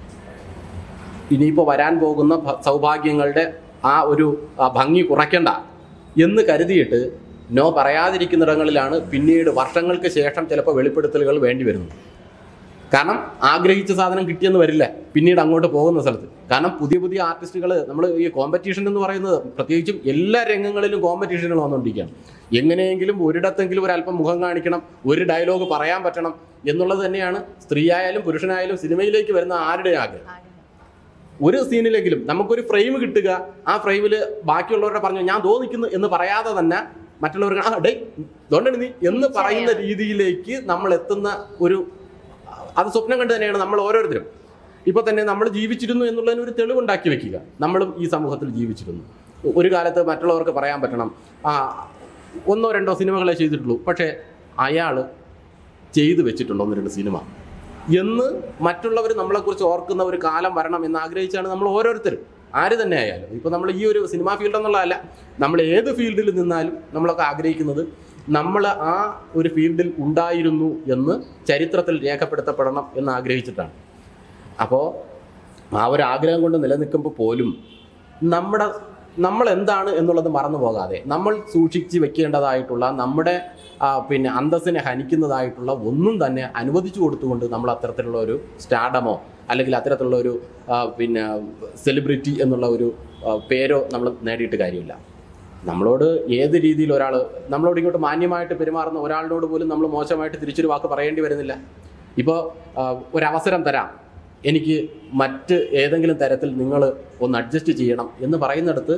ഇനിയിപ്പോൾ വരാൻ പോകുന്ന ഭ- സൗഭാഗ്യങ്ങളുടെ ആ ഒരു ആ, ഭംഗി കുറയ്ക്കണ്ട എന്ന് കരുതിയിട്ട് നോ പറയാതിരിക്കുന്നിടങ്ങളിലാണ് പിന്നീട് വർഷങ്ങൾക്ക് ശേഷം ചിലപ്പോൾ വെളിപ്പെടുത്തലുകൾ വേണ്ടി വരുന്നത് കാരണം ആഗ്രഹിച്ച സാധനം കിട്ടിയെന്ന് വരില്ല പിന്നീട് അങ്ങോട്ട് പോകുന്ന സ്ഥലത്ത് കാരണം പുതിയ പുതിയ ആർട്ടിസ്റ്റുകൾ നമ്മൾ ഈ കോമ്പറ്റീഷൻ എന്ന് പറയുന്നത് പ്രത്യേകിച്ചും എല്ലാ രംഗങ്ങളിലും കോമ്പറ്റീഷനുകൾ വന്നുകൊണ്ടിരിക്കുകയാണ് എങ്ങനെയെങ്കിലും ഒരിടത്തെങ്കിലും ഒരു അല്പം മുഖം കാണിക്കണം ഒരു ഡയലോഗ് പറയാൻ പറ്റണം എന്നുള്ളത് തന്നെയാണ് സ്ത്രീയായാലും പുരുഷനായാലും സിനിമയിലേക്ക് വരുന്ന ആരുടെ ആഗ്രഹം ഒരു സീനിലെങ്കിലും നമുക്കൊരു ഫ്രെയിം കിട്ടുക ആ ഫ്രെയിമിൽ ബാക്കിയുള്ളവരുടെ പറഞ്ഞു ഞാൻ ദോ നിൽക്കുന്നു എന്ന് പറയാതെ തന്നെ മറ്റുള്ളവർക്ക് ആ ഡേ ദോണ്ടണി നീ എന്ന് പറയുന്ന രീതിയിലേക്ക് നമ്മൾ എത്തുന്ന ഒരു അത് സ്വപ്നം കണ്ട് തന്നെയാണ് നമ്മൾ ഓരോരുത്തരും ഇപ്പോൾ തന്നെ നമ്മൾ ജീവിച്ചിരുന്നു എന്നുള്ളതിന് ഒരു തെളിവുണ്ടാക്കി വെക്കുക നമ്മളും ഈ സമൂഹത്തിൽ ജീവിച്ചിരുന്നു ഒരു കാലത്ത് മറ്റുള്ളവർക്ക് പറയാൻ പറ്റണം ആ ഒന്നോ രണ്ടോ സിനിമകളെ ചെയ്തിട്ടുള്ളൂ പക്ഷേ അയാൾ ചെയ്തു വെച്ചിട്ടുണ്ട് ഒന്ന് രണ്ട് സിനിമ എന്ന് മറ്റുള്ളവർ നമ്മളെക്കുറിച്ച് ഓർക്കുന്ന ഒരു കാലം വരണം എന്ന് ആഗ്രഹിച്ചാണ് നമ്മൾ ഓരോരുത്തരും ആര് തന്നെ ആയാലും ഇപ്പോൾ നമ്മൾ ഈ ഒരു സിനിമാ ഫീൽഡ് എന്നുള്ളതല്ല നമ്മൾ ഏത് ഫീൽഡിൽ നിന്നാലും നമ്മളൊക്കെ ആഗ്രഹിക്കുന്നത് നമ്മൾ ആ ഒരു ഫീൽഡിൽ ഉണ്ടായിരുന്നു എന്ന് ചരിത്രത്തിൽ രേഖപ്പെടുത്തപ്പെടണം എന്ന് ആഗ്രഹിച്ചിട്ടാണ് അപ്പോൾ ആ ഒരു ആഗ്രഹം കൊണ്ട് നിലനിൽക്കുമ്പോൾ പോലും നമ്മുടെ നമ്മൾ എന്താണ് എന്നുള്ളത് മറന്നു പോകാതെ നമ്മൾ സൂക്ഷിച്ച് വെക്കേണ്ടതായിട്ടുള്ള നമ്മുടെ ആ, പിന്നെ അന്തസ്സിനെ ഹനിക്കുന്നതായിട്ടുള്ള ഒന്നും തന്നെ അനുവദിച്ചു കൊടുത്തുകൊണ്ട് നമ്മൾ അത്തരത്തിലുള്ള ഒരു സ്റ്റാഡമോ അല്ലെങ്കിൽ അത്തരത്തിലുള്ള ഒരു ആ, പിന്നെ സെലിബ്രിറ്റി എന്നുള്ള ഒരു ആ, പേരോ നമ്മൾ നേടിയിട്ട് കാര്യമില്ല നമ്മളോട് ഏത് രീതിയിൽ ഒരാൾ നമ്മളോട് ഇങ്ങോട്ട് മാന്യമായിട്ട് പെരുമാറുന്ന ഒരാളിനോട് പോലും നമ്മൾ മോശമായിട്ട് തിരിച്ചൊരു വാക്ക് പറയേണ്ടി വരുന്നില്ല ഇപ്പോൾ ഒരവസരം തരാം എനിക്ക് മറ്റ് ഏതെങ്കിലും തരത്തിൽ നിങ്ങൾ ഒന്ന് അഡ്ജസ്റ്റ് ചെയ്യണം എന്ന് പറയുന്നിടത്ത്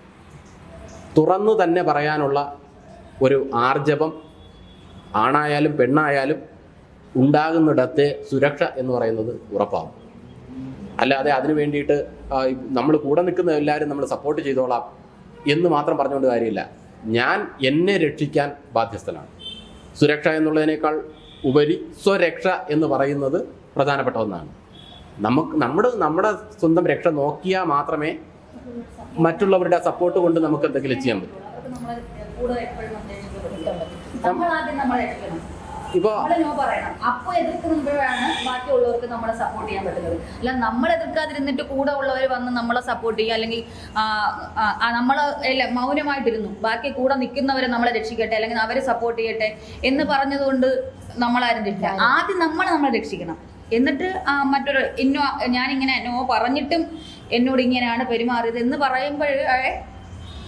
തുറന്നു തന്നെ പറയാനുള്ള ഒരു ആർജവം ആണായാലും പെണ്ണായാലും ഉണ്ടാകുന്നിടത്തെ സുരക്ഷ എന്ന് പറയുന്നത് ഉറപ്പാകും അല്ലാതെ അതിനു വേണ്ടിയിട്ട് നമ്മൾ കൂടെ നിൽക്കുന്ന എല്ലാവരും നമ്മൾ സപ്പോർട്ട് ചെയ്തോളാം എന്ന് മാത്രം പറഞ്ഞുകൊണ്ട് കാര്യമില്ല ഞാൻ എന്നെ രക്ഷിക്കാൻ ബാധ്യസ്ഥനാണ് സുരക്ഷ എന്നുള്ളതിനേക്കാൾ ഉപരി സ്വരക്ഷ എന്ന് പറയുന്നത് പ്രധാനപ്പെട്ട ഒന്നാണ് നമുക്ക് നമ്മുടെ നമ്മുടെ സ്വന്തം രക്ഷ നോക്കിയാൽ മാത്രമേ മറ്റുള്ളവരുടെ സപ്പോർട്ട് കൊണ്ട് നമുക്ക് എന്തെങ്കിലും ചെയ്യാൻ പറ്റൂ അതൊക്കെ നമ്മള് കൂടുതൽ എപ്പോഴും ഉദ്ദേശിക്കുന്നത്. നമ്മൾ ആദ്യം നമ്മളെ രക്ഷിക്കണം ഇപ്പോൾ നമ്മള് നോ പറയണം അപ്പൊ എതിർക്കുമ്പോഴാണ് ബാക്കിയുള്ളവർക്ക് നമ്മളെ സപ്പോർട്ട് ചെയ്യാൻ പറ്റുന്നത് അല്ല നമ്മൾ എതിർക്കാതിരുന്നിട്ട് കൂടെ ഉള്ളവർ വന്ന് നമ്മളെ സപ്പോർട്ട് ചെയ്യുക അല്ലെങ്കിൽ നമ്മൾ മൗനമായിട്ടിരുന്നു ബാക്കി കൂടെ നിൽക്കുന്നവരെ നമ്മളെ രക്ഷിക്കട്ടെ അല്ലെങ്കിൽ അവരെ സപ്പോർട്ട് ചെയ്യട്ടെ എന്ന് പറഞ്ഞതുകൊണ്ട് നമ്മളാരും രക്ഷിക്കുക ആദ്യം നമ്മൾ നമ്മളെ രക്ഷിക്കണം എന്നിട്ട് ആ, മറ്റൊരു ഇന്നോ ഞാനിങ്ങനെ നോ പറഞ്ഞിട്ടും എന്നോട് ഇങ്ങനെയാണ് പെരുമാറിയത് എന്ന് പറയുമ്പോഴേ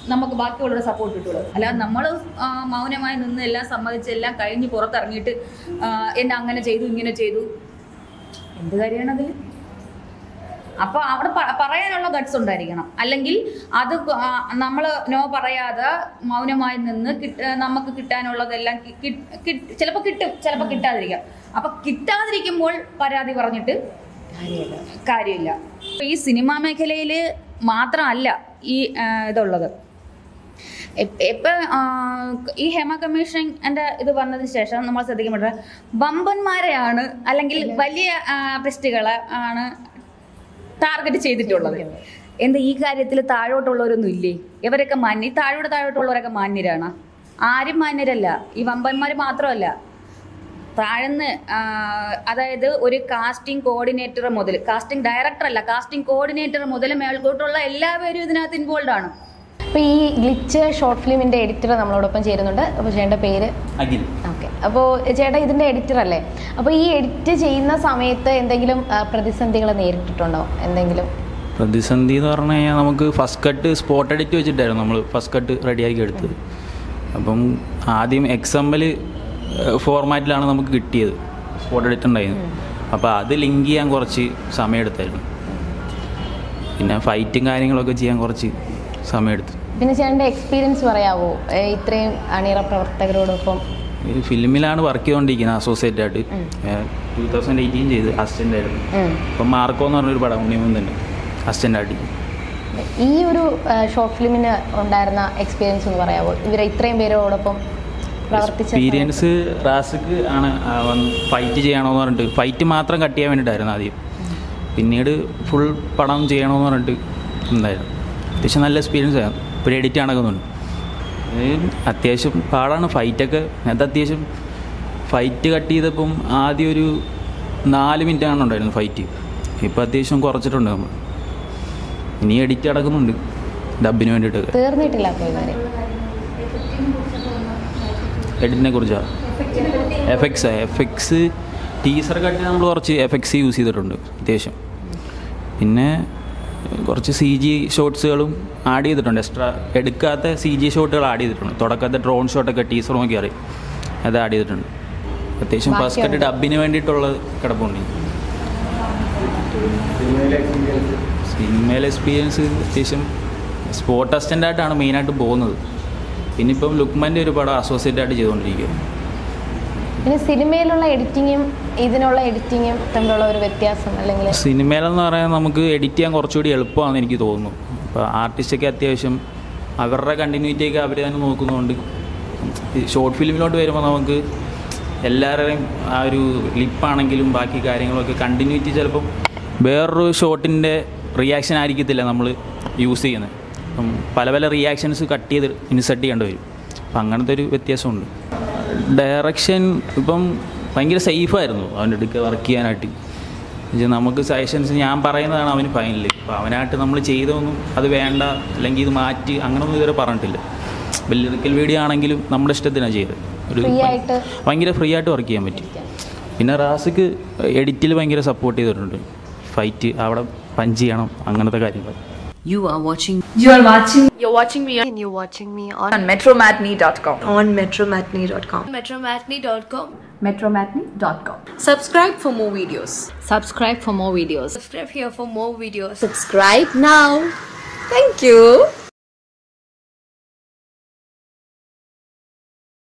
നമുക്ക് ബാക്കിയുള്ളവരുടെ സപ്പോർട്ട് കിട്ടുള്ളൂ അല്ലാതെ നമ്മൾ മൗനമായി നിന്ന് എല്ലാം സമ്മതിച്ച് എല്ലാം കഴിഞ്ഞ് പുറത്തിറങ്ങിയിട്ട് ആ, എന്നെ അങ്ങനെ ചെയ്തു ഇങ്ങനെ ചെയ്തു എന്ത് കാര്യമാണ് അതിൽ അപ്പൊ അവിടെ പ- പറയാനുള്ള ഗട്സ് ഉണ്ടായിരിക്കണം അല്ലെങ്കിൽ അത് നമ്മൾ നോ പറയാതെ മൗനമായി നിന്ന് കിട്ട- നമുക്ക് കിട്ടാനുള്ളതെല്ലാം ചിലപ്പോൾ കിട്ടും ചിലപ്പോൾ കിട്ടാതിരിക്കാം അപ്പൊ കിട്ടാതിരിക്കുമ്പോൾ പരാതി പറഞ്ഞിട്ട് കാര്യമില്ല ഇപ്പൊ ഈ സിനിമാ മേഖലയിൽ മാത്രമല്ല ഈ ആ, ഇതുള്ളത് ഇപ്പ- ഇപ്പൊ ആ, ഈ ഹേമ കമ്മീഷൻ എൻ്റെ ഇത് വന്നതിന് ശേഷം നമ്മൾ ശ്രദ്ധിക്കപ്പെട്ടത് വമ്പന്മാരെയാണ് അല്ലെങ്കിൽ വലിയ പ്രസ്റ്റുകളെ ആണ് ടാർഗറ്റ് ചെയ്തിട്ടുള്ളത് എന്താ ഈ കാര്യത്തിൽ താഴോട്ടുള്ളവരൊന്നും ഇല്ലേ ഇവരൊക്കെ മാന്യ ഈ താഴോട്ട് താഴോട്ടുള്ളവരൊക്കെ മാന്യരാണ് ആരും മാന്യരല്ല ഈ വമ്പന്മാർ മാത്രമല്ല താഴ്ന്ന് ആ, അതായത് ഒരു കാസ്റ്റിംഗ് കോർഡിനേറ്റർ മുതൽ കാസ്റ്റിംഗ് ഡയറക്ടർ അല്ല കാസ്റ്റിംഗ് കോർഡിനേറ്റർ മുതൽ മേൽക്കോട്ടുള്ള എല്ലാവരും ഇതിനകത്ത് ഇൻവോൾവ് ആണ് അപ്പോൾ ഈ ഗ്ലിച്ച് ഷോർട്ട് ഫിലിമിന്റെ എഡിറ്റർ നമ്മളോടൊപ്പം ചേരുന്നുണ്ട് അപ്പോൾ ചേട്ടൻ്റെ പേര് അഖിൽ ഓക്കെ അപ്പോൾ ചേട്ടാ ഇതിന്റെ എഡിറ്റർ അല്ലേ അപ്പോൾ ഈ എഡിറ്റ് ചെയ്യുന്ന സമയത്ത് എന്തെങ്കിലും പ്രതിസന്ധികൾ നേരിട്ടിട്ടുണ്ടോ എന്തെങ്കിലും പ്രതിസന്ധി എന്ന് പറഞ്ഞു കഴിഞ്ഞാൽ നമുക്ക് ഫസ്റ്റ് കട്ട് സ്പോട്ട് എഡിറ്റ് വെച്ചിട്ടായിരുന്നു നമ്മൾ ഫസ്റ്റ് കട്ട് റെഡിയാക്കി എടുത്തത് അപ്പം ആദ്യം എക്സംബിൾ ഫോർമാറ്റിലാണ് നമുക്ക് കിട്ടിയത് സ്പോട്ട് എഡിറ്റ് ഉണ്ടായിരുന്നു അപ്പോൾ അത് ലിങ്ക് ചെയ്യാൻ കുറച്ച് സമയമെടുത്തായിരുന്നു പിന്നെ ഫൈറ്റും കാര്യങ്ങളൊക്കെ ചെയ്യാൻ കുറച്ച് സമയമെടുത്തു പിന്നെ ചേട്ടൻ്റെ എക്സ്പീരിയൻസ് പറയാവോ ഏ, ഇത്രയും അണിയറ പ്രവർത്തകരോടൊപ്പം ഈ ഫിലിമിലാണ് വർക്ക് ചെയ്തുകൊണ്ടിരിക്കുന്നത് അസോസിയേറ്റ് ആയിട്ട് ടൂ തൗസൻഡ് എയ്റ്റീൻ ചെയ്ത് അസിസ്റ്റൻ്റ് ആയിരുന്നു ഉം. അപ്പം മാർക്കോ എന്ന് പറഞ്ഞൊരു പടം ഉണ്ണിമൂൻ തന്നെ അസിസ്റ്റൻ്റ് ആയിട്ട് ഈ ഒരു ഷോർട്ട് ഫിലിമിന് ഉണ്ടായിരുന്ന എക്സ്പീരിയൻസ് ഒന്ന് പറയാവോ ഇവരെ ഇത്രയും പേരോടൊപ്പം പ്രവർത്തിച്ച എക്സ്പീരിയൻസ് റാസിക്ക് ആണ് ആ, വന്ന് ഫൈറ്റ് ചെയ്യണമെന്ന് പറഞ്ഞിട്ട് ഫൈറ്റ് മാത്രം കട്ട് ചെയ്യാൻ വേണ്ടിയിട്ടായിരുന്നു ആദ്യം പിന്നീട് ഫുൾ പടം ചെയ്യണമെന്ന് പറഞ്ഞിട്ട് ഉണ്ടായിരുന്നു അത്യാവശ്യം നല്ല എക്സ്പീരിയൻസ് ആയിരുന്നു ഇപ്പോൾ എഡിറ്റ് നടക്കുന്നുണ്ട് ഇത് അത്യാവശ്യം പാടാണ് ഫൈറ്റൊക്കെ അത് അത്യാവശ്യം ഫൈറ്റ് കട്ട് ചെയ്തപ്പം ആദ്യം ഒരു നാല് മിനിറ്റ് ആണ് ഉണ്ടായിരുന്നു ഫൈറ്റ് ഇപ്പോൾ അത്യാവശ്യം കുറച്ചിട്ടുണ്ട് നമ്മൾ ഇനി എഡിറ്റ് നടക്കുന്നുണ്ട് ഡബിന് വേണ്ടിയിട്ടൊക്കെ തീർന്നിട്ടില്ല അപ്പോൾ ഇതുവരെ എഡിറ്റിനെ കുറിച്ചാണ് എഫക്ട്സ് എഫക്ട്സ് ടീസർ കട്ട് നമ്മൾ കുറച്ച് എഫക്ട്സ് യൂസ് ചെയ്തിട്ടുണ്ട് അത്യാവശ്യം പിന്നെ കുറച്ച് സി ജി ഷോട്ട്സുകളും ആഡ് ചെയ്തിട്ടുണ്ട് എക്സ്ട്രാ എടുക്കാത്ത സി ജി ഷോട്ടുകൾ ആഡ് ചെയ്തിട്ടുണ്ട് തുടക്കത്തെ ഡ്രോൺ ഷോട്ടൊക്കെ ടീസർ നോക്കി അറിയാം അത് ആഡ് ചെയ്തിട്ടുണ്ട് അത്യാവശ്യം ഫസ്റ്റ് കട്ട് ഡബിന് വേണ്ടിയിട്ടുള്ളത് കിടപ്പുണ്ട് സിനിമയിലെ എക്സ്പീരിയൻസ് അത്യാവശ്യം സ്പോർട്ട് അസിസ്റ്റൻ്റായിട്ടാണ് മെയിനായിട്ട് പോകുന്നത് പിന്നെ ഇപ്പം ലുക്മാൻ്റെ ഒരു പടം അസോസിയേറ്റ് ആയിട്ട് ചെയ്തുകൊണ്ടിരിക്കുക പിന്നെ സിനിമയിലുള്ള എഡിറ്റിങ്ങും ഇതിനുള്ള എഡിറ്റിങ്ങും തമ്മിലുള്ള ഒരു വ്യത്യാസം അല്ലെങ്കിൽ സിനിമയിലെന്ന് പറയാൻ നമുക്ക് എഡിറ്റ് ചെയ്യാൻ കുറച്ചുകൂടി എളുപ്പമാണെന്ന് എനിക്ക് തോന്നുന്നു അപ്പോൾ ആർട്ടിസ്റ്റൊക്കെ അത്യാവശ്യം അവരുടെ കണ്ടിന്യൂറ്റിയൊക്കെ അവർ തന്നെ നോക്കുന്നതുകൊണ്ട് ഷോർട്ട് ഫിലിമിലോട്ട് വരുമ്പോൾ നമുക്ക് എല്ലാവരുടെയും ആ ഒരു ലിപ്പാണെങ്കിലും ബാക്കി കാര്യങ്ങളൊക്കെ കണ്ടിന്യൂറ്റി ചിലപ്പം വേറൊരു ഷോട്ടിൻ്റെ റിയാക്ഷൻ ആയിരിക്കത്തില്ല നമ്മൾ യൂസ് ചെയ്യുന്നത് അപ്പം പല പല റിയാക്ഷൻസ് കട്ട് ചെയ്ത് ഇൻസെർട്ട് ചെയ്യേണ്ടി വരും അപ്പം അങ്ങനത്തെ ഒരു വ്യത്യാസമുണ്ട് ഡയറക്ഷൻ ഇപ്പം ഭയങ്കര സേഫായിരുന്നു അവൻ്റെ അടുക്ക വർക്ക് ചെയ്യാനായിട്ട് എന്നുവെച്ചാൽ നമുക്ക് സജഷൻസ് ഞാൻ പറയുന്നതാണ് അവന് ഫൈനൽ അപ്പോൾ അവനായിട്ട് നമ്മൾ ചെയ്തൊന്നും അത് വേണ്ട അല്ലെങ്കിൽ ഇത് മാറ്റി അങ്ങനൊന്നും ഇതുവരെ പറഞ്ഞിട്ടില്ല ലിറിക്കൽ വീഡിയോ ആണെങ്കിലും നമ്മുടെ ഇഷ്ടത്തിനാണ് ചെയ്തത് ഒരു Free ആയിട്ട് ഭയങ്കര ഫ്രീ ആയിട്ട് വർക്ക് ചെയ്യാൻ പറ്റി പിന്നെ റാസിക്ക് എഡിറ്റിൽ ഭയങ്കര സപ്പോർട്ട് ചെയ്തിട്ടുണ്ട് ഫൈറ്റ് അവിടെ പഞ്ച് ചെയ്യണം അങ്ങനത്തെ കാര്യങ്ങൾ You are watching You are watching You're watching me and you're watching me on, on metromatney.com. on metromatney.com. Metromatney.com. Metromatney.com. Subscribe for more videos. subscribe for more videos Subscribe here for more videos. Subscribe now. Thank you.